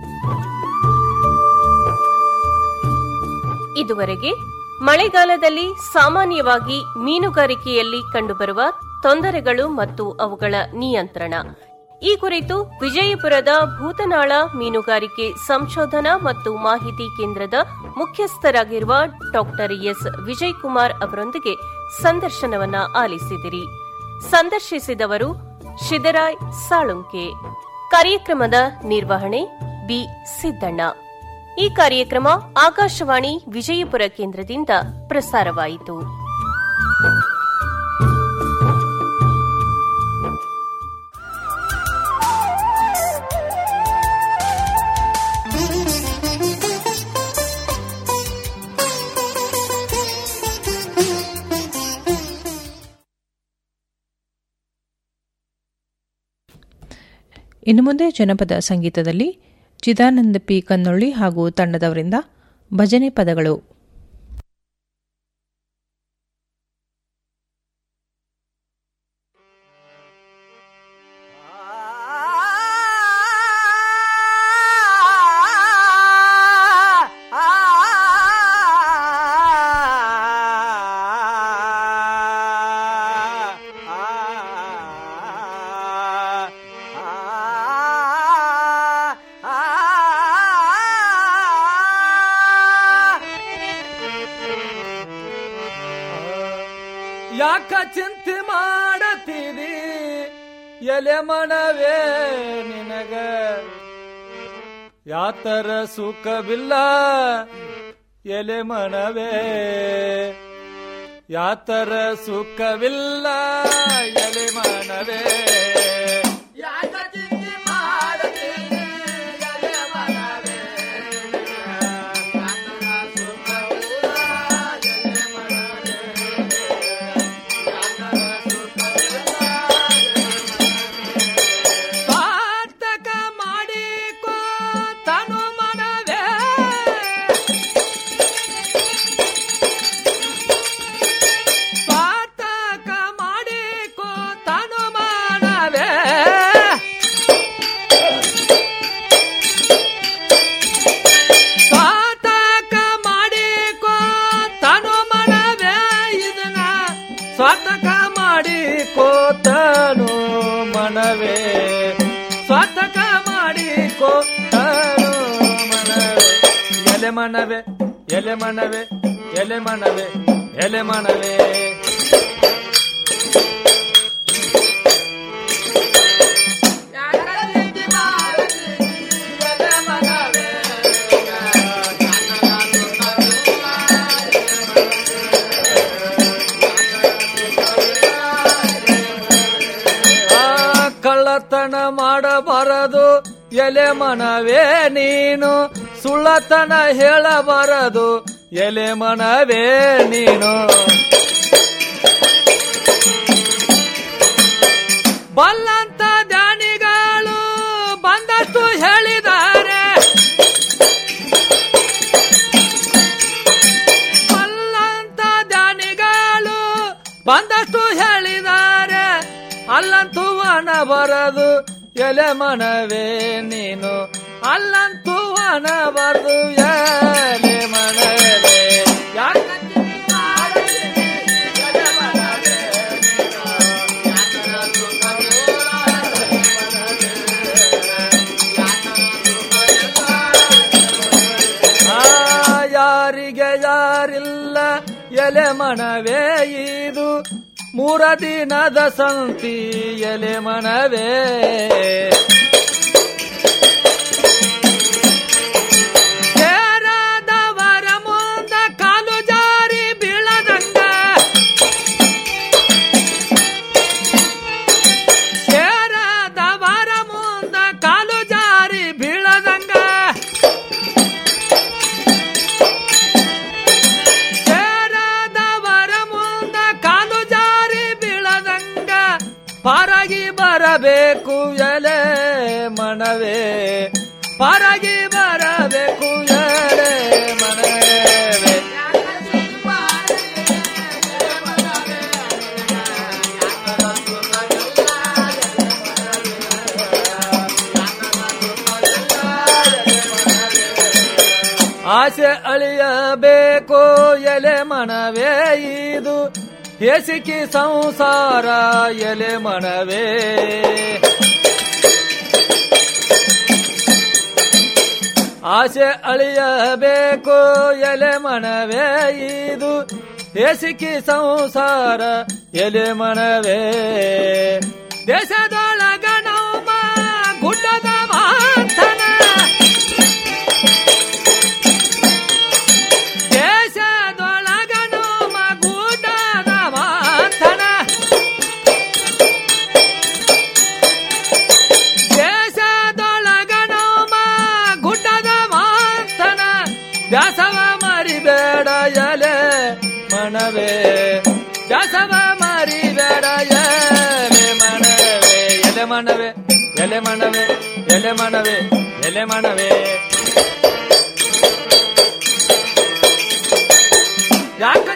ಇದುವರೆಗೆ ಮಳೆಗಾಲದಲ್ಲಿ ಸಾಮಾನ್ಯವಾಗಿ ಮೀನುಗಾರಿಕೆಯಲ್ಲಿ ಕಂಡುಬರುವ ತೊಂದರೆಗಳು ಮತ್ತು ಅವುಗಳ ನಿಯಂತ್ರಣ ಈ ಕುರಿತು ವಿಜಯಪುರದ ಭೂತನಾಳ ಮೀನುಗಾರಿಕೆ ಸಂಶೋಧನಾ ಮತ್ತು ಮಾಹಿತಿ ಕೇಂದ್ರದ ಮುಖ್ಯಸ್ಥರಾಗಿರುವ ಡಾಕ್ಟರ್ ಎಸ್ ವಿಜಯಕುಮಾರ್ ಅವರೊಂದಿಗೆ ಸಂದರ್ಶನವನ್ನ ಆಲಿಸಿದಿರಿ ಸಂದರ್ಶಿಸಿದವರು ಶಿದರಾಯ್ ಸಾಳುಂಕೆ ಕಾರ್ಯಕ್ರಮದ ನಿರ್ವಹಣೆ ಬಿ ಸಿದ್ದಣ್ಣ ಈ ಕಾರ್ಯಕ್ರಮ ಆಕಾಶವಾಣಿ ವಿಜಯಪುರ ಕೇಂದ್ರದಿಂದ ಪ್ರಸಾರವಾಯಿತು ಇನ್ನು ಮುಂದೆ ಜನಪದ ಸಂಗೀತದಲ್ಲಿ ಚಿದಾನಂದ ಪಿ ಕನ್ನೊಳ್ಳಿ ಹಾಗೂ ತಂಡದವರಿಂದ ಭಜನೆ ಪದಗಳು ಆ ಯಾಕ ಚಿಂತೆ ಮಾಡತೀರಿ ಎಲೆ ಮನವೇ ನಿನಗ ಯಾತರ ಸುಖವಿಲ್ಲ ಎಲೆ ಮನವೇ ಯಾತರ ಸುಖವಿಲ್ಲ ಎಲೆ ಮನವೇ ಯಾಕ ಚಿಂತೆ ಮಾಡತೀರಿ ಎಲೆ ಮನವೇ ಪಾತಕ ಮಾಡಿಕೋ ತನು ಮನವೇ ಪಾತಕ ಮಾಡಿಕೋ ತನು ಮನವೇ ಪಾತಕ ಮಾಡಿಕೋ ತನು ಮನವೇ ಇದನ್ನ ಸ್ವಾತಕ ಮಾಡಿಕೋ ತನು ಮನವೇ ಸ್ವಾತಕ ಮಾಡಿಕೋ ತನು ಮನವೇ ಎಲೆ ಮನವೇ ಎಲೆ ಮನವೇ ಎಲೆ ಮನವೇ ಎಲೆ ಮನವೇ ಆ ಕಳ್ಳತನ ಮಾಡಬಾರದು ಎಲೆ ಮನವೇ ನೀನು ಸುಳ್ಳತನ ಹೇಳಬಾರದು ಎಲೆ ಮನವೇ ನೀನು ಬಲ್ಲಂತ ದಾನಿಗಳು ಬಂದಷ್ಟು ಹೇಳಿದ್ದಾರೆ ಬಲ್ಲಂತ ದಾನಿಗಳು ಬಂದಷ್ಟು ಹೇಳಿದ್ದಾರೆ ಅಲ್ಲಂತೂ ಹಣ ಬರದು ಎಲೆ ಮನವೇ ನೀನು ಅಲ್ಲಂತೂ ಹಣ ಬರದು ಎಲೆ ಮನವೇ ಯಾಕ ಆ, ಯಾರಿಗೆ ಯಾರಿಲ್ಲ ಎಲೆ ಮನವೇ ಇದು ಮೂರ ದಿನದ ಸಂತಿ ಎಲೆ ಮನವೇ ಸೇರದವರ ಮುಂದ ಕಾಲು ಜಾರಿ ಬೀಳದಂಗ ಸೇರದವರ ಮುಂದ ಕಾಲು ಜಾರಿ ಬೀಳದಂಗ ಸೇರದವರ ಮುಂದ ಕಾಲು ಜಾರಿ ಬೀಳದಂಗ ಪಾರಾಗಿ ಬರಬೇಕು ಎಲೆ ಮನವೇ ಪಾರಾಗಿ ಬರಬೇಕು ಎಲೆ ಮನವೇ ಆಸೆ ಅಳಿಯಬೇಕು ಎಲೆ ಮನವೇ ಇದು ಹೇಸಿಕಿ ಸಂಸಾರ ಎಲೆ ಮನವೇ ಆಸೆ ಅಳಿಯಬೇಕು ಎಲೆ ಮನವೇ ಇದು ಹೇಸಿಕಿ ಸಂಸಾರ ಎಲೆ ಮನವೇ ದೇಶದೊಳಗ ನಮ್ಮ ಗುಡ್ಡದ ಮಾತನ ದೇಶದೊಳಗ ನಮ್ಮ ಗುಡ್ಡದ ಮಾತನ ದೇಶದೊಳಗ ನಮ್ಮ ಗುಡ್ಡದ ಮಾತನ ದಾಸವ ಮರಿಬೇಡ ಎಲೆ ಮನವೇ ದಾಸವ ಮರಿಬೇಡ ಎಲೆ ಮನವೇ ಎಲೆ ಮನವೇ ಎಲೆ ಮನವೇ ಎಲೆ ಮನವೇ ಎಲೆ ಮನವೇ ಯಾಕ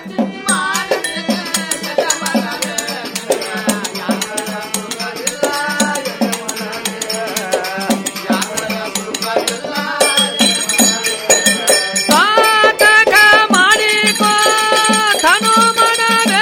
ಪಾತಕ ಮಾಡಿಕೋ ತನು ಮನವೇ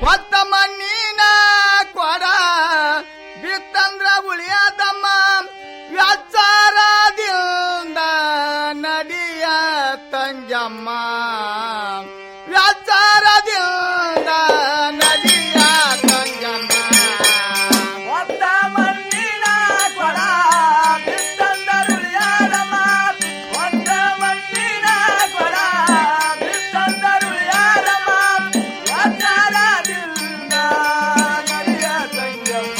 ಕೊತ್ತ ಮಣ್ಣಿನ ಕೊಡ ಬಿತ್ತಂದ್ರ ಉಳಿಯದಮ್ಮ ವ್ಯಾಚಾರದಿಂದ ನಡಿಯ ತಂಜಮ್ಮ ವ್ಯಾಚಾರದಿಂದ ನಡಿಯ ತಂಜಮ್ಮ ಕೊತ್ತ ಮಣ್ಣಿನ ಕೊಡ ಬಿತ್ತಂದ್ರ ಉಳಿಯದಮ್ಮ ಕೊತ್ತ ಮಣ್ಣಿನ ಕೊಡ ಬಿತ್ತಂದ್ರ ಉಳಿಯದಮ್ಮ ವ್ಯಾಚಾರದಿಂದ ನಡಿಯ ತಂಜಮ್ಮ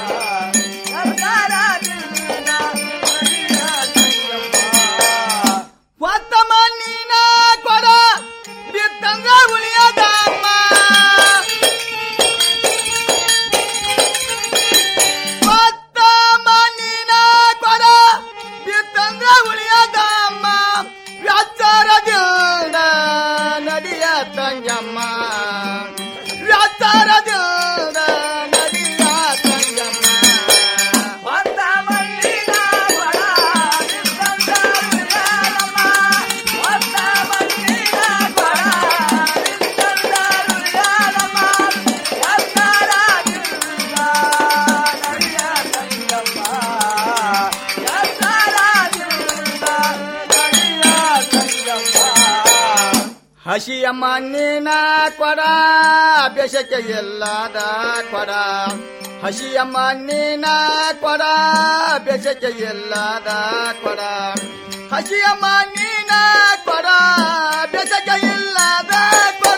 ಕೊತ್ತ ಮಣ್ಣಿನ ಕೊಡ ಬಿತ್ತಂದ್ರ ಉಳಿಯದಮ್ಮ ಕೊತ್ತ ಮಣ್ಣಿನ ಕೊಡ ಬಿತ್ತಂದ್ರ ಉಳಿಯದಮ್ಮ ವ್ಯಾಚಾರದಿಂದ ನಡಿಯ ತಂಜಮ್ಮ ವ್ಯಾಚಾರದಿಂದ ನಡಿಯ ತಂಜಮ್ಮ ಕೊತ್ತ ಮಣ್ಣಿನ ಕೊಡ ಬಿತ್ತಂದ್ರ ಉಳಿಯದಮ್ಮ ಕೊತ್ತ ಮಣ್ಣಿನ ಕೊಡ ಬಿತ್ತಂದ್ರ ಉಳಿಯದಮ್ಮ ವ್ಯಾಚಾರದಿಂದ ನಡಿಯ ತಂಜಮ್ಮ ವ್ಯಾಚಾರದಿಂದ ನಡಿಯ ತಂಜಮ್ಮ ಹಸಿಯ ಮಣ್ಣಿನ ಕೊಡ ಬೆಸಕೆ ಎಲ್ಲದ ಕೊಡ ಹಸಿಯ ಮಣ್ಣಿನ ಕೊಡ ಬೆಸಕೆ ಎಲ್ಲದ ಕೊಡ ಹಸಿಯ ಮಣ್ಣಿನ ಕೊಡ ಬೆಸಕೆ ಇಲ್ಲದ ಕೊಡ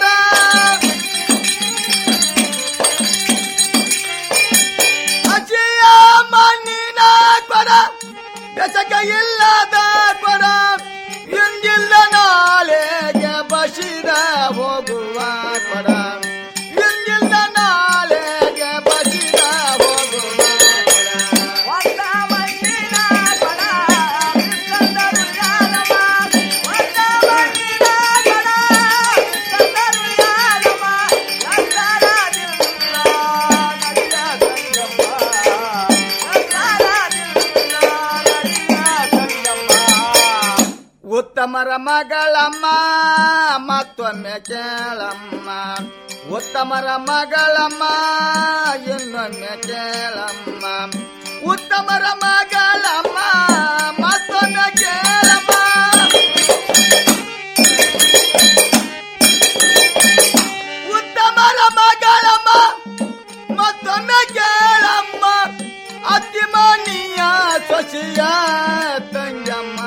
ಹಸಿಯ ಮಣ್ಣಿನ ಕೊಡ ಬೆಸಕೆ ಇಲ್ಲದ ಕೊಡ ಇಂದಿಲ್ಲ ನಾಳೆಗೆ ಬಸಿದ ಹೋಗುವ ಕೊಡ ಇಂದಿಲ್ಲ ನಾಳೆಗೆ ಬಸಿದ ಹೋಗುವ ಕೊಡ ಮಣ್ಣಿನ ಕೊಡ ಬಿತ್ತಂದರು ಯಾರಮ್ಮ ಒಂದ ಮಣ್ಣಿನ ಕೊಡ ಬಿತ್ತಂದರು ಯಾರಮ್ಮ ನಂತರದಿಂದ ನಡಿಯ ಸಂಗಮ್ಮ ನಂತರದಿಂದ ನಡಿಯ ಸಂಗಮ್ಮ ಉತ್ತಮರ ಮಗಳಮ್ಮ ಮತ್ತೊಮ್ಮೆ ಕೇಳಮ್ಮ ಉತ್ತಮರ ಮಗಳಮ್ಮ ಇನ್ನೊಮ್ಮೆ ಕೇಳಮ್ಮ ಉತ್ತಮರ ಮಗಳಮ್ಮ ಮತ್ತೊಮ್ಮೆ ಕೇಳಮ್ಮ ಉತ್ತಮರ ಮಗಳಮ್ಮ ಮತ್ತೊಮ್ಮೆ ಕೇಳಮ್ಮ ಅತ್ತಿಮನಿಯ ಸೊಸಿಯ ತಂಜಮ್ಮ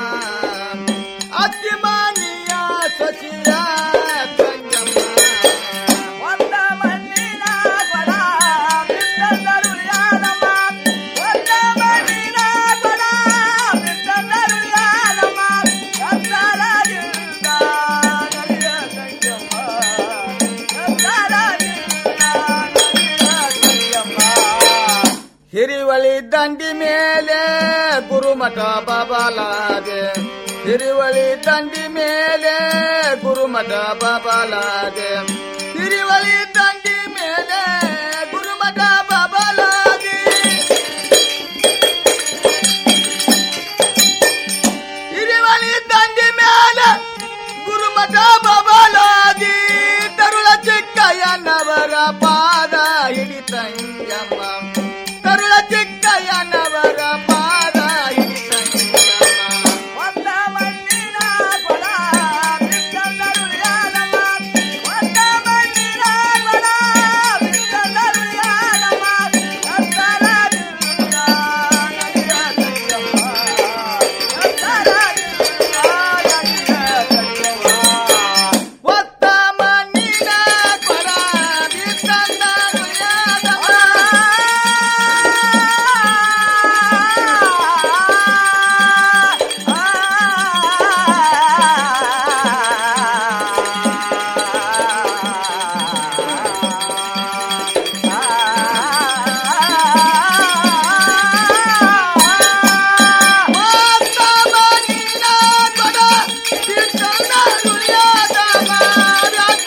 ಅತ್ತಿಮನಿಯ ಸೊಸಿಯ ತಂಜಮ್ಮ ಒಂದ ಮಣ್ಣಿನ ಕೊಡ ಬಿತ್ತಂದರು ಯಾರಮ್ಮ ಒಂದ ಮಣ್ಣಿನ ಕೊಡ ಬಿತ್ತಂದರು ಯಾರಮ್ಮ ಎತ್ತರದಿಂದ ನಡಿಯ ತಂಜಮ್ಮ ಎತ್ತರದಿಂದ ನಡಿಯ ತಂಜಮ್ಮ ಹಿರಿವಳಿ ದಂಡಿ ಮೇಲೆ ಗುರುಮಠ ಬಾಬಾಲಾದೆ ಹಿರಿವಳಿ ದಂಡಿ ಮೇಲೆ ಗುರುಮಠ ಬಾಬಾಲಾದೆ